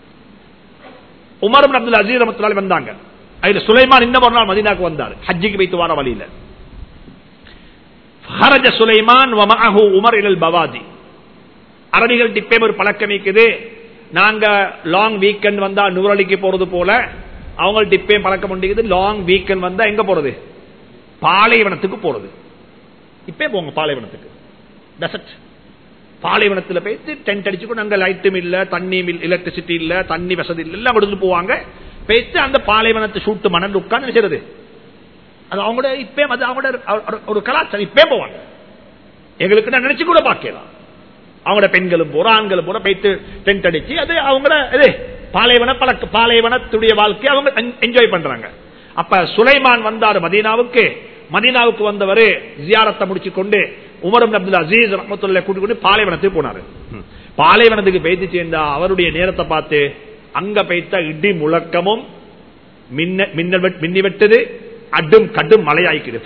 உமர் அப்துல் அசீர் ரமத்துலாலி வந்தாங்க அதுல சுலைமான் இன்னும் ஒரு நாள் மதினாக்கு வந்தார் ஹஜ்ஜிக்கு வைத்து வர வழியில ஹரஜ சுலைமான் உமர் இலல் பவாதி அரபிகள் டிப்பே ஒரு பழக்கம் இருக்குது நாங்க லாங் வீக்கெண்ட் வந்தா நூறலிக்கு போறது போல அவங்க டிப்பே பழக்கம் பண்ணிக்குது லாங் வீக்கெண்ட் வந்தா எங்க போறது பாலைவனத்துக்கு போறது இப்பே போங்க பாலைவனத்துக்கு டெசர்ட் பாலைவனத்தில் போயிட்டு டென்ட் அடிச்சுக்கணும் அங்க லைட்டும் இல்ல தண்ணி எலக்ட்ரிசிட்டி இல்ல தண்ணி வசதி இல்ல எல்லாம் கொடுத்து போவாங்க போயிட்டு அந்த பாலைவனத்தை சூட்டு மணல் உட்கார்ந்து செய்யறது அது அவங்களோட இப்பே அது அவங்களோட ஒரு கலாச்சாரம் இப்பே போவாங்க எங்களுக்கு நான் நினைச்சு கூட பார்க்கலாம் அவங்களோட பெண்களும் போற ஆண்களும் போற போயிட்டு டென்ட் அடிச்சு அது அவங்கள இது பாலைவன பழக்க பாலைவனத்துடைய வாழ்க்கை அவங்க என்ஜாய் பண்றாங்க அப்ப சுலைமான் வந்தார் மதீனாவுக்கு மதீனாவுக்கு வந்தவர் ஜியாரத்தை முடிச்சு கொண்டு உமரம் அப்துல் அசீஸ் ரஹமத்துல்ல கூட்டிக் கொண்டு பாலைவனத்துக்கு போனாரு பாலைவனத்துக்கு பெய்து சேர்ந்தா அவருடைய நேரத்தை பார்த்து அங்க பெய்த்த இடி முழக்கமும் மின்னல் மின்னி வெட்டது அடும் கடும் மழையாய்க்குது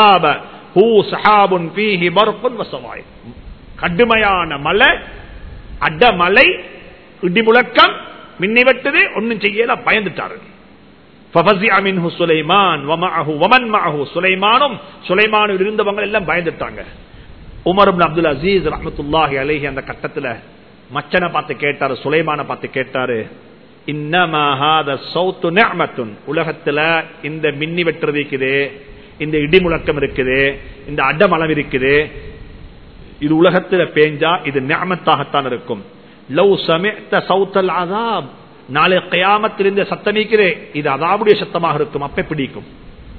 கடுமையான மழை அட மலை இடி முழக்கம் மின்னி வெட்டது ஒன்னும் செய்யல பயந்துட்டாரு சுலைமானும் இருந்தவங்க எல்லாம் பயந்துட்டாங்க உமர் அப்துல் அசீஸ் ரஹமத்துல்லாஹி அலேஹி அந்த கட்டத்தில் மச்சனை பார்த்து கேட்டாரு சுலைமான பார்த்து கேட்டாரு உலகத்துல இந்த மின்னி வெட்டுறது இருக்குது இந்த இடி முழக்கம் இருக்குது இந்த அடமளம் இருக்குது இது உலகத்துல பேஞ்சா இது ஞாமத்தாகத்தான் இருக்கும் லவ் சமேத்த சவுத்தல் அதாப் நாளை கயாமத்தில் இந்த சத்தமிக்கிறே இது அதாவுடைய சத்தமாக இருக்கும் அப்ப பிடிக்கும்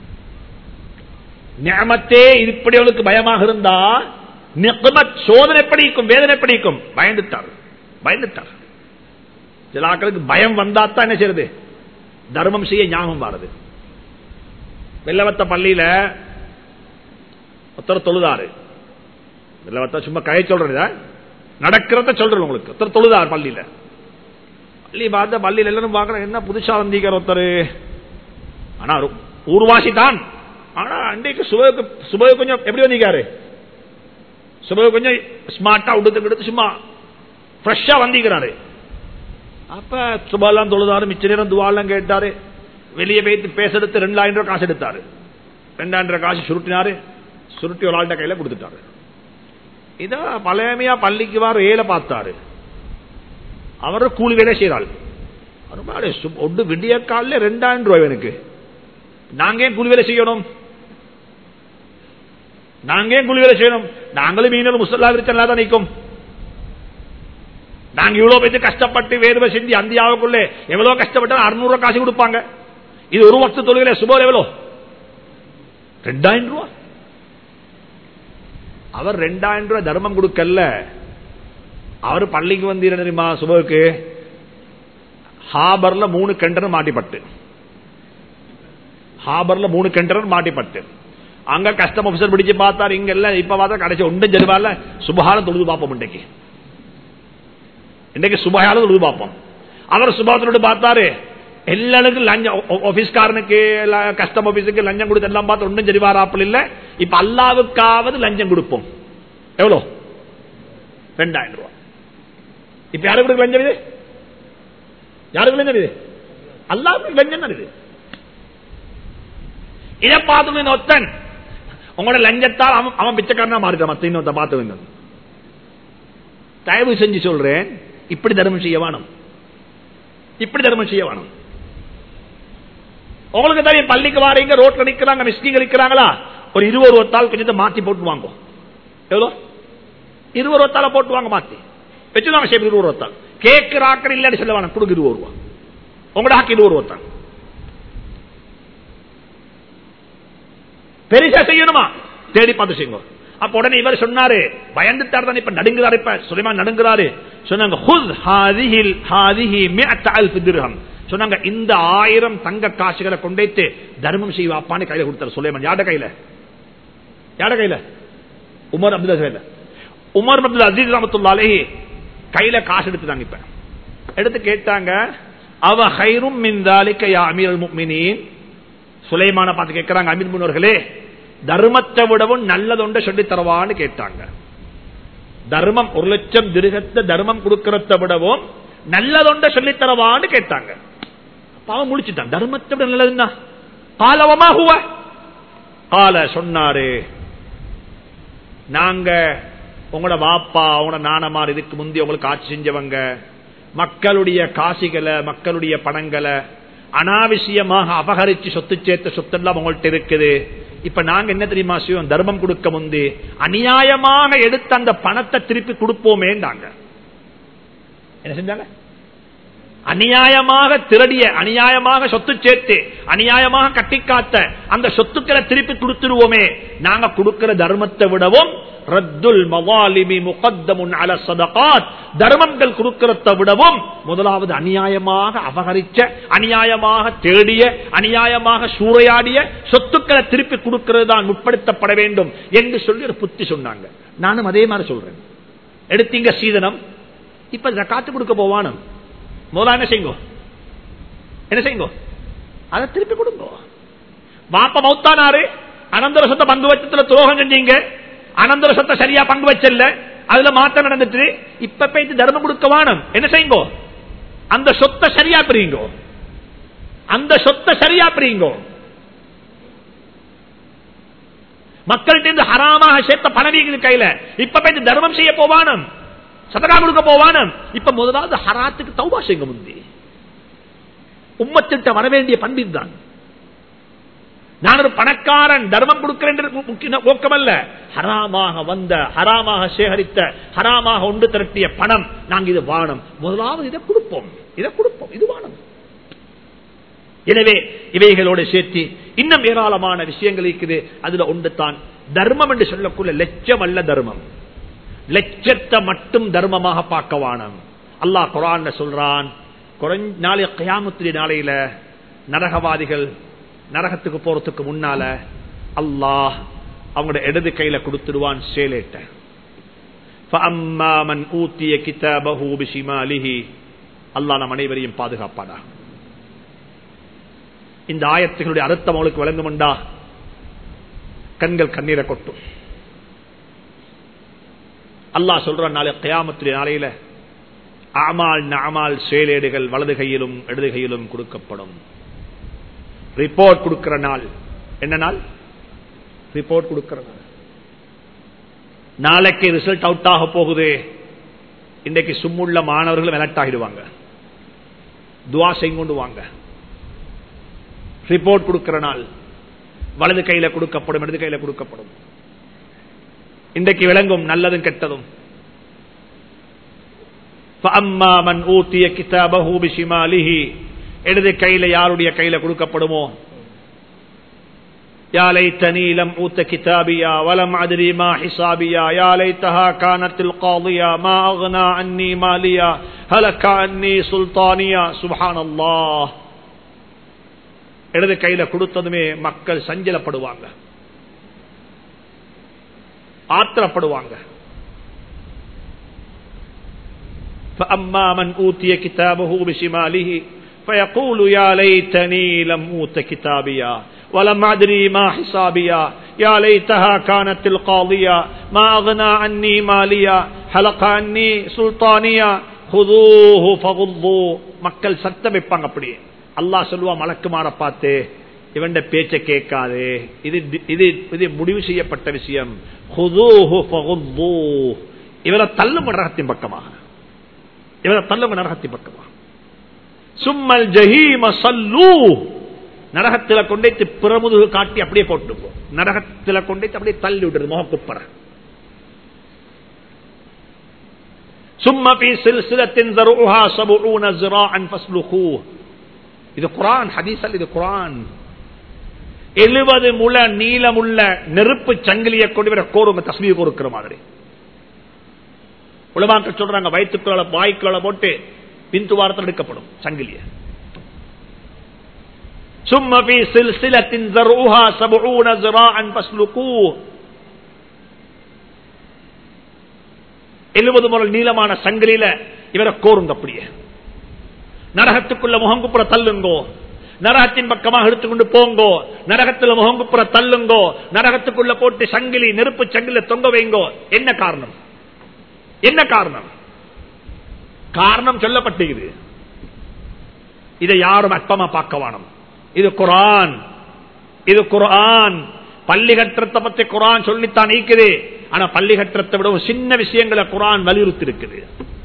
ஞாமத்தே இப்படி அவளுக்கு பயமாக இருந்தா நிகமத் சோதனை பிடிக்கும் வேதனை பிடிக்கும் பயந்துட்டார் பயந்துட்டார் சில ஆக்களுக்கு பயம் வந்தாத்தான் என்ன செய்யறது தர்மம் செய்ய ஞாபகம் வாருது வெள்ளவத்த பள்ளியில ஒருத்தர் தொழுதாரு வெள்ளவத்த சும்மா கை சொல்றது நடக்கிறத சொல்றேன் உங்களுக்கு ஒருத்தர் தொழுதார் பள்ளியில பள்ளி பார்த்த பள்ளியில் எல்லாரும் பார்க்கற என்ன புதுசா வந்தீங்க ஒருத்தர் ஆனா ஊர்வாசி தான் ஆனா அன்றைக்கு சுபக்கு சுப கொஞ்சம் எப்படி வந்தீங்காரு சுப கொஞ்சம் ஸ்மார்ட்டா உடுத்து எடுத்து சும்மா ஃப்ரெஷ்ஷா வந்திக்கிறாரு அப்ப சுபாலாம் தொழுதாரு மிச்ச நேரம் துவாலாம் கேட்டாரு வெளியே போயிட்டு பேச எடுத்து ரெண்டாயிரம் ரூபாய் காசு எடுத்தாரு ரெண்டாயிரம் ரூபாய் காசு சுருட்டினாரு சுருட்டி ஒரு ஆள்கிட்ட கையில கொடுத்துட்டாரு இத பழையமையா பள்ளிக்கு வார ஏல பார்த்தாரு அவர் கூலி வேலை செய்யறாள் ஒன்று விடிய காலில் ரெண்டாயிரம் ரூபாய் எனக்கு நாங்க ஏன் கூலி வேலை செய்யணும் நாங்க ஏன் கூலி வேலை செய்யணும் நாங்களும் மீனவர் முசல்லா விரிச்சல்லா தான் நிற்கும் நாங்க இவ்வளவு பேருக்கு கஷ்டப்பட்டு வேர்வை செஞ்சு அந்தியாவுக்குள்ளே எவ்வளவு கஷ்டப்பட்டா அறுநூறு ரூபாய் காசு கொடுப்பாங்க இது ஒரு வருஷ தொழுகையில சுபர் எவ்வளோ ரெண்டாயிரம் ரூபாய் அவர் ரெண்டாயிரம் ரூபாய் தர்மம் கொடுக்கல அவர் பள்ளிக்கு வந்தீர தெரியுமா சுபகுக்கு ஹாபர்ல மூணு கண்டனர் மாட்டிப்பட்டு ஹாபர்ல மூணு கண்டனர் மாட்டிப்பட்டு அங்க கஸ்டம் ஆபீசர் பிடிச்சு பார்த்தாரு இங்க இல்ல இப்ப பார்த்தா கடைசி ஒன்றும் ஜெருவால சுபகாலம் தொழுது பார்ப்போம் இன்றைக்கு இன்றைக்கு சுபகாலம் தொழுது பார்ப்போம் அவர் சுபாவத்தோடு பார்த்தாரு எல்லாருக்கும் லஞ்சம் ஆபீஸ்காரனுக்கு கஸ்டம் ஆபீஸுக்கு லஞ்சம் கொடுத்து எல்லாம் பார்த்து ஒன்றும் சரி வாராப்பில் இல்ல இப்ப அல்லாவுக்காவது லஞ்சம் கொடுப்போம் எவ்வளவு ரெண்டாயிரம் ரூபாய் இப்ப யாருக்கு கொடுக்க லஞ்சம் இது யாருக்கு லஞ்சம் இது அல்லாவுக்கு லஞ்சம் தான் இது இதை பார்த்து ஒத்தன் உங்களோட லஞ்சத்தால் அவன் அவன் பிச்சைக்காரனா மாறிட்டான் மத்த இன்னொருத்த பார்த்து தயவு செஞ்சு சொல்றேன் இப்படி தர்மம் செய்ய வேணும் இப்படி தர்மம் செய்ய வேணும் உங்களுக்கு தெரியும் பள்ளிக்கு வாரீங்க ரோட்ல நிக்கிறாங்க மிஸ்கிங்க நிக்கிறாங்களா ஒரு இருபது ஒத்தால் கொஞ்சம் மாத்தி போட்டு வாங்க எவ்வளோ இருபது ஒத்தால போட்டு வாங்க மாத்தி வச்சுதாங்க சேப் இருபது ஒத்தால் கேக்கு ராக்கர் இல்லன்னு சொல்ல வேணாம் கொடுங்க இருபது ரூபா உங்களோட ஹாக்கி இருபது ஒத்தால் பெருசா செய்யணுமா தேடி பார்த்து செய்யுங்க அப்ப உடனே இவர் சொன்னாரு பயந்துட்டார் தான் இப்ப நடுங்குறாரு இப்ப சுலைமான் நடுங்குறாரு சொன்னாங்க ஹுத் ஹாதிஹில் ஹாதிஹி மிஅத் அல்ஃப் திர்ஹம் சொன்னாங்க இந்த ஆயிரம் தங்க காசுகளை கொண்டைத்து தர்மம் செய்வாப்பான்னு கையில கொடுத்தாரு சுலைமான் யாட கையில யாட கையில உமர் அப்துல் கையில உமர் அப்துல் அசீஸ் ரமத்துல்லாலே கையில காசு எடுத்துட்டாங்க இப்ப எடுத்து கேட்டாங்க அவ ஹைரும் மின் தாலிக்க யா அமீர் முக்மினின் சுலைமான பார்த்து கேட்கிறாங்க அமீர் முன்னோர்களே தர்மத்தை விடவும் நல்லதொண்ட சொல்லி தரவான்னு கேட்டாங்க தர்மம் ஒரு லட்சம் திருகத்தை தர்மம் கொடுக்கறத விடவும் நல்லதொண்ட சொல்லி தரவான்னு கேட்டாங்க பாவம் முடிச்சுட்டான் தர்மத்தை விட நல்லதுன்னா காலவமா ஹுவ கால சொன்னாரு நாங்க உங்களோட வாப்பா உங்களோட நானமார் இதுக்கு முந்தைய உங்களுக்கு ஆட்சி செஞ்சவங்க மக்களுடைய காசிகளை மக்களுடைய பணங்களை அனாவசியமாக அபகரிச்சு சொத்து சேர்த்த சொத்தெல்லாம் உங்கள்ட்ட இருக்குது இப்ப நாங்க என்ன தெரியுமா செய்வோம் தர்மம் கொடுக்க முந்தி அநியாயமாக எடுத்து அந்த பணத்தை திருப்பி கொடுப்போமேண்டாங்க என்ன செஞ்சாங்க அநியாயமாக திருடிய அநியாயமாக சொத்து சேர்த்து அநியாயமாக கட்டிக்காத்த அந்த சொத்துக்களை திருப்பி கொடுத்துருவோமே நாங்க கொடுக்கிற தர்மத்தை விடவும் ரத்துல் மவாலிமி முகத்தமுன் அல சதகாத் தர்மங்கள் கொடுக்கிறத விடவும் முதலாவது அநியாயமாக அபகரிச்ச அநியாயமாக தேடிய அநியாயமாக சூறையாடிய சொத்துக்களை திருப்பி கொடுக்கிறது தான் முற்படுத்தப்பட வேண்டும் என்று சொல்லி ஒரு புத்தி சொன்னாங்க நானும் அதே மாதிரி சொல்றேன் எடுத்தீங்க சீதனம் இப்ப காத்து கொடுக்க போவானும் முதல்ல என்ன செய்யுங்க என்ன செய்யுங்க அதை திருப்பி கொடுங்க வாப்ப மௌத்தானாரு அனந்தர சொத்த பங்கு வச்சத்துல துரோகம் செஞ்சீங்க அனந்தர சொத்தை சரியா பங்கு வச்சல அதுல மாற்றம் நடந்துட்டு இப்ப போயிட்டு தர்மம் கொடுக்க வானம் என்ன செய்யுங்க அந்த சொத்தை சரியா பிரியுங்க அந்த சொத்தை சரியா பிரியுங்க மக்கள்கிட்ட இருந்து ஹராமாக சேர்த்த பணவீங்க கையில இப்ப போயிட்டு தர்மம் செய்ய போவானம் சதகா கொடுக்க போவானம் இப்ப முதலாவது ஹராத்துக்கு தௌபா செய்யுங்க முந்தி உம்மத்திட்ட வர வேண்டிய பண்பின் தான் நான் ஒரு பணக்காரன் தர்மம் கொடுக்கிறேன் நோக்கம் அல்ல ஹராமாக வந்த ஹராமாக சேகரித்த ஹராமாக ஒன்று திரட்டிய பணம் நாங்க இது வானம் முதலாவது இதை கொடுப்போம் இதை கொடுப்போம் இது வானம் எனவே இவைகளோடு சேர்த்து இன்னும் ஏராளமான விஷயங்கள் இருக்குது அதுல ஒன்று தான் தர்மம் என்று சொல்லக்கூடிய லட்சம் அல்ல தர்மம் லட்சத்தை மட்டும் தர்மமாக பார்க்க வானம் அல்லாஹ் குரான் சொல்றான் நாளைய கயாமுத்திரி நாளையில நரகவாதிகள் நரகத்துக்கு போறதுக்கு முன்னால அல்லாஹ் அவங்களோட இடது கையில கொடுத்துடுவான் சேலேட்ட ஊத்திய கிதாபஹு பிஷிமாலிஹி அல்லாஹ் நம் அனைவரையும் பாதுகாப்பானா இந்த ஆயத்துகளுடைய அர்த்தம் அவளுக்கு விளங்குமுண்டா கண்கள் கண்ணீரை கொட்டும் அல்லாஹ் சொல்ற நாளை கயாமத்திலே நாளையில ஆமால் நாமால் செயலேடுகள் வலது கையிலும் இடது கையிலும் கொடுக்கப்படும் ரிப்போர்ட் கொடுக்கிற நாள் என்ன நாள் ரிப்போர்ட் கொடுக்கிற நாள் நாளைக்கு ரிசல்ட் அவுட் ஆக போகுது இன்றைக்கு சும்முள்ள மாணவர்கள் எலக்ட் ஆகிடுவாங்க துவா செய்து வாங்க ரிப்போர்ட் கொடுக்கிற நாள் வலது கையில கொடுக்கப்படும் இடது கையில கொடுக்கப்படும் இன்றைக்கு விளங்கும் நல்லதும் கெட்டதும் இடது கையில யாருடைய கையில கொடுக்கப்படுமோ يا ليتني لم أوت كتابيا ولم أدري ما حسابيا يا ليتها كانت القاضية ما أغنى عني ماليا هلك عني سلطانيا سبحان الله இடது கையில கொடுத்ததுமே மக்கள் சஞ்சலப்படுவாங்க ஆத்திரப்படுவாங்க فأما من أوتي كتابه بشماله فيقول يا ليتني لم أوت كتابيا ولم أدري ما حسابيا يا ليتها كانت القاضية ما أغنى عني ماليا حلق عني سلطانيا خذوه فغضوا மக்கள் சத்தம் வைப்பாங்க அப்படியே அல்லாஹ் சொல்லுவா மலக்குமார பார்த்து இவன் பேச்ச கேட்காது இது இது இது முடிவு செய்யப்பட்ட விஷயம் இவரை தள்ளும் நரகத்தின் பக்கமாக இவரை தள்ளும் நரகத்தின் பக்கமாக சும்மல் ஜஹீம சல்லூ நரகத்தில கொண்டே பிறமுதுகு காட்டி அப்படியே போட்டு நரகத்தில கொண்டே அப்படியே தள்ளி விடுறது முகக்குப்பற சும்ம பி சில்சிலத்தின் ذرعها سبعون ذراعا فاسلخوه இது குரான் ஹதீஸ் இது குரான் எழுபது முள நீளமுள்ள நெருப்பு சங்கிலியை கொண்டு வர கோருங்க தஸ்மீ கொடுக்கிற மாதிரி உலமாக்கள் சொல்றாங்க வயிற்றுக்குள்ள வாய்க்குள்ள போட்டு பிந்து வாரத்தில் எடுக்கப்படும் சங்கிலிய ثم في سلسلة ذرعها سبعون ذراعا فاسلكوه எழுபது முறை நீளமான சங்கிலியில இவரை கோருங்க அப்படியே நரகத்துக்குள்ள முகங்குப்புற தள்ளுங்கோ நரகத்தின் பக்கமாக எடுத்துக்கொண்டு போங்கோ நரகத்தில் முகங்குப்புற தள்ளுங்கோ நரகத்துக்குள்ள போட்டு சங்கிலி நெருப்பு சங்கில தொங்க வைங்கோ என்ன காரணம் என்ன காரணம் காரணம் சொல்லப்பட்டிருக்குது இதை யாரும் அற்பமா பார்க்க வேணும் இது குரான் இது குரான் பள்ளி கற்றத்தை பத்தி குரான் சொல்லித்தான் நீக்குது ஆனா பள்ளி கற்றத்தை விட சின்ன விஷயங்களை குரான் வலியுறுத்தி இருக்குது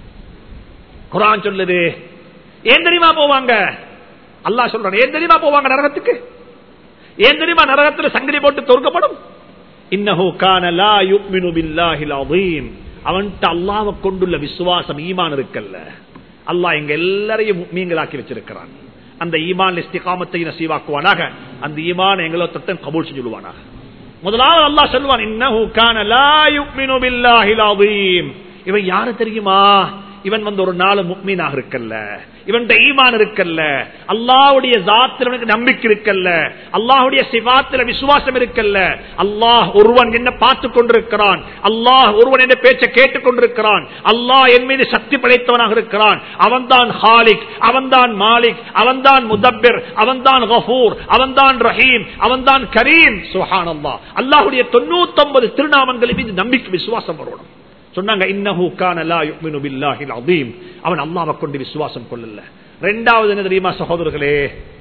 குரான் சொல்லுது ஏன் தெரியுமா போவாங்க அல்லா சொல்றான் ஏன் தெரியுமா போவாங்க நரகத்துக்கு ஏன் தெரியுமா நரகத்தில் சங்கிலி போட்டு தொறுக்கப்படும் இன்னஹு கான லா யுக்மினு பில்லாஹில் அதீம் அவன்கிட்ட அல்லாவை கொண்டுள்ள விசுவாசம் ஈமான் இருக்கல்ல அல்லாஹ் எங்க எல்லாரையும் மீங்களாக்கி வச்சிருக்கிறான் அந்த ஈமான் இஸ்திகாமத்தை நசீவாக்குவானாக அந்த ஈமான் எங்களோ தொட்டன் கபூல் செஞ்சுடுவானாக முதலாவது அல்லாஹ் சொல்வான் இன்னஹு கான லா யுக்மினு பில்லாஹில் அதீம் இவன் யாரு தெரியுமா இவன் வந்து ஒரு நாலு முக்மீனாக இருக்கல்ல இவன் ஈமான் இருக்கல்ல அல்லாவுடைய ஜாத்தில் அவனுக்கு நம்பிக்கை இருக்கல்ல அல்லாஹுடைய சிவாத்தில் விசுவாசம் இருக்கல்ல அல்லாஹ் ஒருவன் என்ன பார்த்து கொண்டிருக்கிறான் அல்லாஹ் ஒருவன் என்ன பேச்சை கேட்டுக் கொண்டிருக்கிறான் அல்லாஹ் என் மீது சக்தி படைத்தவனாக இருக்கிறான் அவன்தான் ஹாலிக் அவன்தான் மாலிக் அவன்தான் முதப்பிர் அவன்தான் கஃபூர் அவன்தான் ரஹீம் அவன்தான் கரீம் சுஹான் அல்லாஹ் அல்லாஹுடைய தொண்ணூத்தி ஒன்பது திருநாமங்களின் மீது நம்பிக்கை விசுவாசம் வரணும் சொன்னாங்க இன்னஹு கான லா யுமினு பில்லாஹில் அதீம் அவன் அல்லாஹ்வை கொண்டு விசுவாசம் கொள்ளல இரண்டாவது என்ன தெரியுமா சகோதரர்களே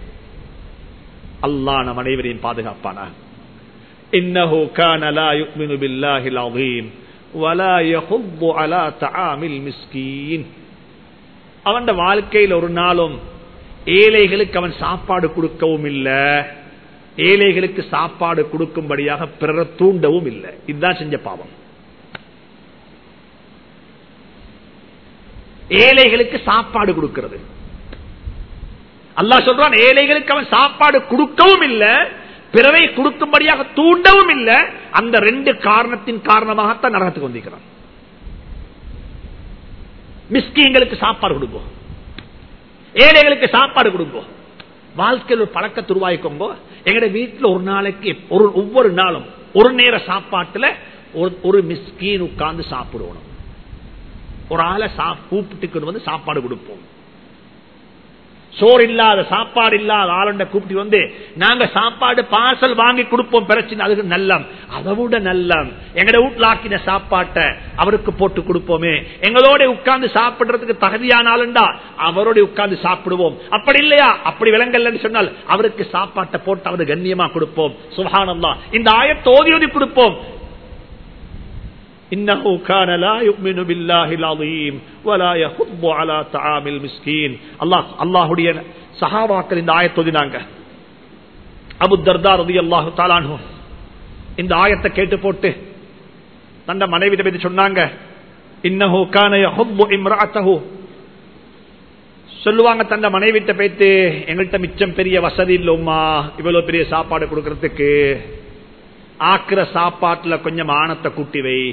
அல்லாஹ் நம் அனைவரையும் பாதுகாப்பானா இன்னஹு கான லா யுமினு பில்லாஹில் அதீம் வலா யஹுப்பு அலா தஆமில் மிஸ்கீன் அவன் வாழ்க்கையில் ஒரு நாளும் ஏழைகளுக்கு அவன் சாப்பாடு கொடுக்கவும் இல்லை ஏழைகளுக்கு சாப்பாடு கொடுக்கும்படியாக பிறரை தூண்டவும் இல்லை இதுதான் செஞ்ச பாவம் ஏழைகளுக்கு சாப்பாடு கொடுக்கிறது அல்லா சொல்றான் ஏழைகளுக்கு அவன் சாப்பாடு கொடுக்கவும் இல்லை பிறரை கொடுக்கும்படியாக தூண்டவும் இல்லை அந்த ரெண்டு காரணத்தின் காரணமாகத்தான் நரகத்துக்கு வந்திருக்கிறான் மிஸ்கிங்களுக்கு சாப்பாடு கொடுப்போம் ஏழைகளுக்கு சாப்பாடு கொடுப்போம் வாழ்க்கையில் ஒரு பழக்கத்தை உருவாக்கிக்கோங்க எங்கட வீட்டில் ஒரு நாளைக்கு ஒரு ஒவ்வொரு நாளும் ஒரு நேர சாப்பாட்டுல ஒரு மிஸ்கீன் உட்கார்ந்து சாப்பிடுவோம் ஒரு ஆளை கூப்பிட்டு வந்து சாப்பாடு கொடுப்போம் சோறு இல்லாத சாப்பாடு இல்லாத ஆளுண்ட கூப்பிட்டு வந்து நாங்க சாப்பாடு பார்சல் வாங்கி கொடுப்போம் பிரச்சனை அதுக்கு நல்லம் அதை விட நல்லம் எங்கட வீட்டுல ஆக்கின சாப்பாட்டை அவருக்கு போட்டு கொடுப்போமே எங்களோட உட்கார்ந்து சாப்பிடுறதுக்கு தகுதியான ஆளுண்டா அவரோட உட்கார்ந்து சாப்பிடுவோம் அப்படி இல்லையா அப்படி விலங்கல்லன்னு சொன்னால் அவருக்கு சாப்பாட்டை போட்டு அவரு கண்ணியமா கொடுப்போம் சுகானந்தா இந்த ஆயத்தை ஓதி ஓதி கொடுப்போம் إنه كان لا يؤمن بالله العظيم ولا يحض على طعام المسكين الله الله சஹாபாக்கள் இந்த ஆயத்தை ஓதினாங்க அபு தர்தா ரலியல்லாஹு தஆலா அன்ஹு இந்த ஆயத்தை கேட்டு போட்டு தந்த மனைவிட்ட போய் சொன்னாங்க இன்னஹு கான யஹுப்பு இம்ராஅத்தஹு சொல்லுவாங்க தந்த மனைவிட்ட போயிட்டு எங்கள்கிட்ட மிச்சம் பெரிய வசதி இல்லைம்மா இவ்வளவு பெரிய சாப்பாடு கொடுக்கறதுக்கு ஆக்குற சாப்பாட்டுல கொஞ்சம் ஆணத்தை கூட்டி வை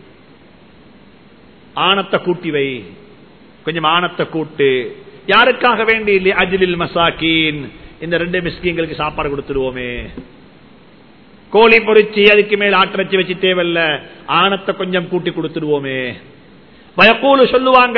ஆணத்தை கூட்டி வை கொஞ்சம் ஆணத்தை கூட்டு யாருக்காக வேண்டி அஜிலில் மசாக்கீன் இந்த ரெண்டு மிஸ்கிங்களுக்கு சாப்பாடு கொடுத்துருவோமே கோழி பொறிச்சு அதுக்கு மேல் ஆட்டிறச்சி வச்சு தேவையில்ல ஆணத்தை கொஞ்சம் கூட்டி கொடுத்துருவோமே பயக்கூலு சொல்லுவாங்க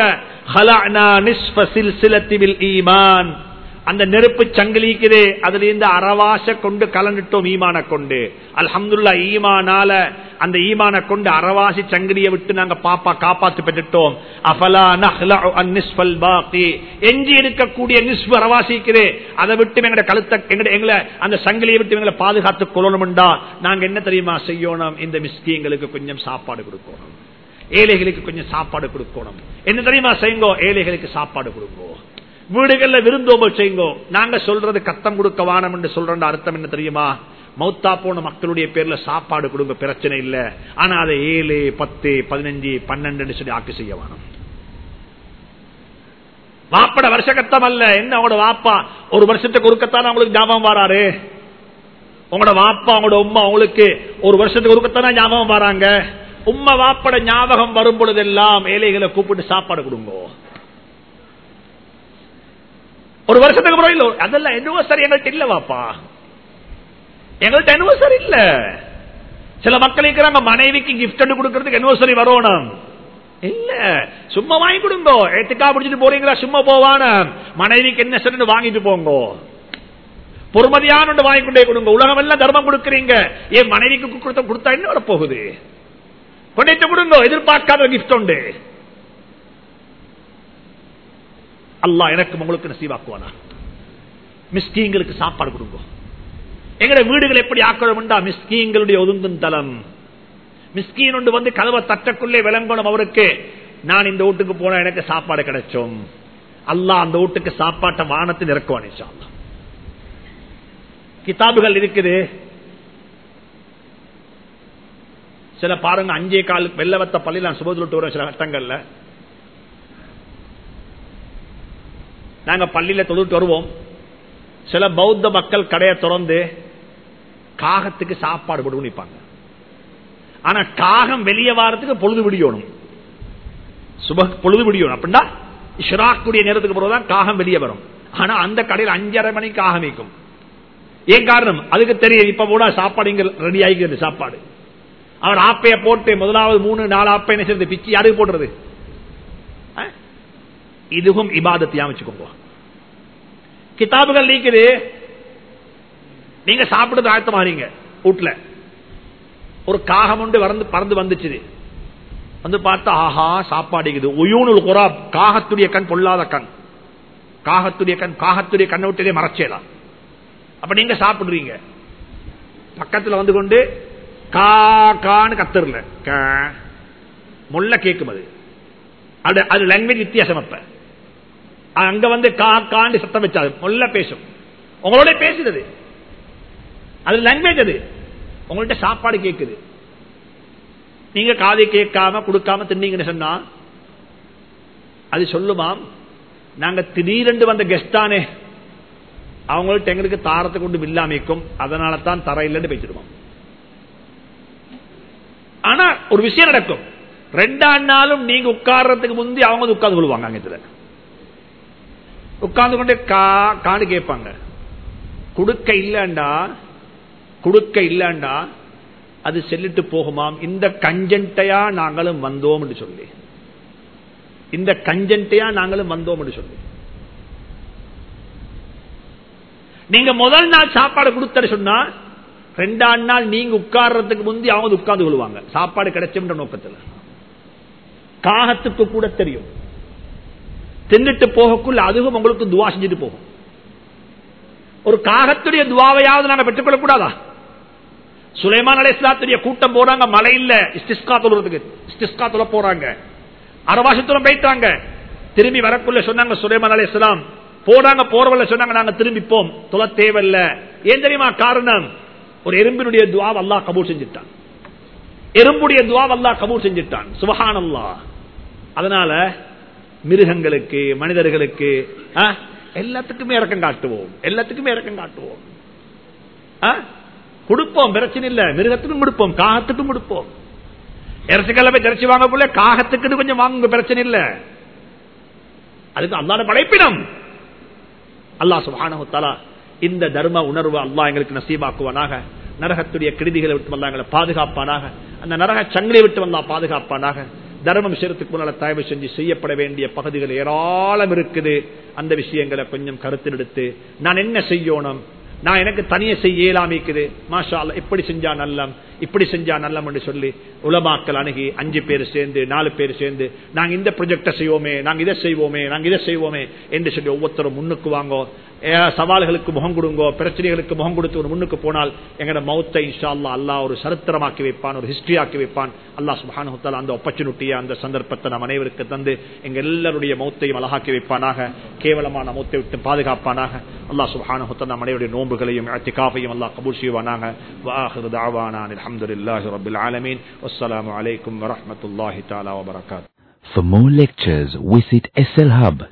ஈமான் அந்த நெருப்பு சங்கிலிக்குது அதுல இருந்து அரவாச கொண்டு கலந்துட்டோம் ஈமான கொண்டு அல்ஹம்துல்லா ஈமானால அந்த ஈமான கொண்டு அரவாசி சங்கிலியை விட்டு நாங்க பாப்பா காப்பாத்து பெற்றுட்டோம் அஃபலா நஹ்லஉ அன்னிஸ்ஃபல் பாக்கி எஞ்சி இருக்கக்கூடிய நிஸ்ஃபு அரவாசிக்குது அதை விட்டு எங்கட கழுத்த எங்கட எங்களை அந்த சங்கிலியை விட்டு எங்களை பாதுகாத்துக் கொள்ளணும்டா நாங்க என்ன தெரியுமா செய்யணும் இந்த மிஸ்கிங்களுக்கு கொஞ்சம் சாப்பாடு கொடுக்கணும் ஏழைகளுக்கு கொஞ்சம் சாப்பாடு கொடுக்கணும் என்ன தெரியுமா செய்யுங்கோ ஏழைகளுக்கு சாப்பாடு கொடுங்கோ வீடுகள்ல விருந்தோம்பல் செய்யுங்கோ நாங்க சொல்றது கத்தம் கொடுக்க வானம் என்று சொல்ற அர்த்தம் என்ன தெரியுமா மௌத்தா போன மக்களுடைய பேர்ல சாப்பாடு கொடுங்க பிரச்சனை இல்ல ஆனா அதை ஏழு பத்து பதினஞ்சு பன்னெண்டு சொல்லி ஆக்கு செய்ய வேணும் வாப்பட வருஷ கத்தம் அல்ல என்ன உங்களோட வாப்பா ஒரு வருஷத்துக்கு ஒருக்கத்தான உங்களுக்கு ஞாபகம் வராரு உங்களோட வாப்பா உங்களோட உமா உங்களுக்கு ஒரு வருஷத்துக்கு ஒருக்கத்தான ஞாபகம் வராங்க உம்மா வாப்பட ஞாபகம் வரும் பொழுதெல்லாம் ஏழைகளை கூப்பிட்டு சாப்பாடு கொடுங்கோ ஒரு வருஷத்துக்கு அப்புறம் இல்ல அதெல்லாம் அனிவர்சரி எங்கள்கிட்ட இல்ல வாப்பா எங்கள்கிட்ட அனிவர்சரி இல்ல சில மக்கள் இருக்கிறாங்க மனைவிக்கு கிஃப்ட் கொடுக்கறதுக்கு அனிவர்சரி வரணும் இல்ல சும்மா வாங்கி கொடுங்க ஏத்துக்கா பிடிச்சிட்டு போறீங்களா சும்மா போவான மனைவிக்கு என்ன சரி வாங்கிட்டு போங்க பொறுமதியான வாங்கி கொண்டே கொடுங்க உலகம் எல்லாம் தர்மம் கொடுக்கறீங்க ஏன் மனைவிக்கு கொடுத்த கொடுத்தா என்ன வரப்போகுது கொண்டு கொடுங்க எதிர்பார்க்காத கிஃப்ட் உண்டு அல்லா எனக்கு உங்களுக்கு நசீவாக்குவானா மிஸ்கீங்களுக்கு சாப்பாடு கொடுங்க எங்கட வீடுகள் எப்படி ஆக்கணும்டா மிஸ்கீங்களுடைய ஒதுங்கும் தளம் மிஸ்கீன் ஒன்று வந்து கதவை தட்டக்குள்ளே விளங்கணும் அவருக்கு நான் இந்த வீட்டுக்கு போனா எனக்கு சாப்பாடு கிடைச்சோம் அல்லாஹ் அந்த வீட்டுக்கு சாப்பாட்டை வானத்தில் இறக்குவான் கிதாபுகள் இருக்குது சில பாருங்க அஞ்சே கால் வெள்ளவத்த பள்ளி நான் சுபதுட்டு வரோம் சில கட்டங்கள்ல நாங்க பள்ளியில தொழுட்டு வருவோம் சில பௌத்த மக்கள் கடையை திறந்து காகத்துக்கு சாப்பாடு போட்டு நிற்பாங்க ஆனா காகம் வெளியே வாரத்துக்கு பொழுது விடியணும் சுப பொழுது விடியணும் அப்படின்னா இஷ்ராக்குடைய நேரத்துக்கு பிறகுதான் காகம் வெளியே வரும் ஆனா அந்த கடையில் அஞ்சரை மணிக்கு காகம் வைக்கும் ஏன் காரணம் அதுக்கு தெரியும் இப்ப கூட சாப்பாடு இங்க ரெடி ஆகிக்கிறது சாப்பாடு அவர் ஆப்பைய போட்டு முதலாவது மூணு நாலு ஆப்பை என்ன செய்யறது பிச்சு யாருக்கு போடுறது இதுவும் இபாதத்தை அமைச்சுக்கோங்க கிதாபுகள் நீக்குது நீங்க சாப்பிடுறது ஆயத்தமாறீங்க வீட்டுல ஒரு காகம் ஒன்று வரந்து பறந்து வந்துச்சு வந்து பார்த்தா ஆஹா சாப்பாடு உயூனுல் குரா காகத்துடைய கண் பொல்லாத கண் காகத்துடைய கண் காகத்துடைய கண்ணை விட்டதே மறைச்சேலாம் அப்ப நீங்க சாப்பிடுறீங்க பக்கத்துல வந்து கொண்டு கா கான்னு கத்துறல முல்ல கேட்கும் அது அது அது லாங்குவேஜ் வித்தியாசம் அப்ப அங்க வந்து கா காண்டு சத்தம் வச்சாது முல்ல பேசும் உங்களோட பேசுறது அது லாங்குவேஜ் அது உங்கள்ட்ட சாப்பாடு கேட்குது நீங்க காதை கேட்காம கொடுக்காம தின்னீங்கன்னு சொன்னா அது சொல்லுமாம் நாங்க திடீரென்று வந்த கெஸ்டானே அவங்கள்ட்ட எங்களுக்கு தாரத்தை கொண்டு வில்லாமிக்கும் அதனால தான் தர இல்லைன்னு பேசிடுவோம் ஆனா ஒரு விஷயம் நடக்கும் ரெண்டாம் நாளும் நீங்க உட்கார்றதுக்கு முந்தி அவங்க உட்கார்ந்து கொள்வாங்க அங்கத்துல உட்கார்ந்து கொண்டே கா காடு கேட்பாங்க குடுக்க இல்லண்டா குடுக்க இல்லண்டா அது செல்லிட்டு போகுமாம் இந்த கஞ்சன்ட்டையா நாங்களும் வந்தோம் என்று சொல்லி இந்த கஞ்சன்ட்டையா நாங்களும் வந்தோம் என்று சொல்லி நீங்க முதல் நாள் சாப்பாடு கொடுத்த சொன்னா ரெண்டாம் நாள் நீங்க உட்கார்றதுக்கு முந்தி அவங்க உட்கார்ந்து கொள்வாங்க சாப்பாடு கிடைச்சுன்ற நோக்கத்தில் காகத்துக்கு கூட தெரியும் தின்னுட்டு போகக்குள்ள அதுவும் உங்களுக்கு துவா செஞ்சுட்டு போகும் ஒரு காகத்துடைய துவாவையாவது நாங்க பெற்றுக்கொள்ள கூடாதா சுலைமான் அலை இஸ்லாத்துடைய கூட்டம் போறாங்க மழை இல்ல இஸ்திஸ்கா தொழுறதுக்கு இஸ்திஸ்கா தொலை போறாங்க அரவாசத்துலம் போயிட்டாங்க திரும்பி வரக்குள்ள சொன்னாங்க சுலைமான் அலை இஸ்லாம் போறாங்க போறவல்ல சொன்னாங்க நாங்க திரும்பிப்போம் தொலை தேவையில்ல ஏன் தெரியுமா காரணம் ஒரு எறும்பினுடைய துவா அல்லா கபூர் செஞ்சுட்டான் எறும்புடைய துவா அல்லா கபூர் செஞ்சுட்டான் சுபஹான் அல்லா அதனால மிருகங்களுக்கு மனிதர்களுக்கு ஆ, எல்லாத்துக்குமே இறக்கம் காட்டுவோம் எல்லாத்துக்குமே இறக்கம் காட்டுவோம் ஆ? கொடுப்போம் பிரச்சனை இல்ல மிருகத்துக்கும் கொடுப்போம் காகத்துக்கும் கொடுப்போம் இறைச்சி கிழமை இறைச்சி வாங்க போல காகத்துக்குன்னு கொஞ்சம் வாங்குங்க பிரச்சனை இல்ல அதுக்கு அல்லாத படைப்பினம் அல்லாஹ் சுப்ஹானஹு தஆலா இந்த தர்ம உணர்வு அல்லாஹ் எங்களுக்கு நசீபாக்குவானாக நரகத்துடைய கிருதிகளை விட்டு அல்லாஹ் எங்களை பாதுகாப்பானாக அந்த நரக சங்கிலை விட்டு அல்லாஹ் பாதுகாப்பானாக தர்மம் செய்யறதுக்கு முன்னால தயவு செஞ்சு செய்யப்பட வேண்டிய பகுதிகள் ஏராளம் இருக்குது அந்த விஷயங்களை கொஞ்சம் கருத்தில் எடுத்து நான் என்ன செய்யணும் நான் எனக்கு தனியே செய்ய இயலாமிக்குது மாஷா அல்லாஹ் இப்படி செஞ்சா நல்லம் இப்படி செஞ்சா நல்லம் என்று சொல்லி உலமாக்கள் அணுகி அஞ்சு பேர் சேர்ந்து நாலு பேர் சேர்ந்து நாங்க இந்த ப்ரொஜெக்டை செய்வோமே நாங்க இதை செய்வோமே நாங்க இதை செய்வோமே என்று சொல்லி ஒவ்வொருத்தரும் முன்னுக்கு வாங்கோ ஏ, சவால்களுக்கு முகம் கொடுங்கோ பிரச்சனைகளுக்கு முகம் கொடுத்து ஒரு முன்னுக்கு போனால் எங்கட மௌத்தை இன்ஷா அல்லாஹ் அல்லாஹ் ஒரு சரித்திரமாக்கி வைப்பான் ஒரு ஹிஸ்டரி ஆக்கி வைப்பான் அல்லாஹ் சுப்ஹானஹு தஆலா அந்த ஆப்பர்ச்சுனிட்டியை அந்த சந்தர்ப்பத்தை நம் அனைவருக்கு தந்து எங்க எல்லாருடைய மௌத்தையும் அழகாக்கி வைப்பானாக கேவலமான மௌத்தை விட்டு பாதுகாப்பானாக அல்லாஹ் சுப்ஹானஹு தஆலா நம் அனைவருடைய நோன்புகளையும் இத்திகாஃபையும் அல்லாஹ் கபூல் செய்வானாக வாஹிரு தஅவானா அல்ஹம்துலில்லாஹி ரப்பில் ஆலமீன் வஸ்ஸலாமு அலைக்கும் வரஹ்மத்துல்லாஹி தஆலா வபரகாத்துஹு
For more lectures, visit slhub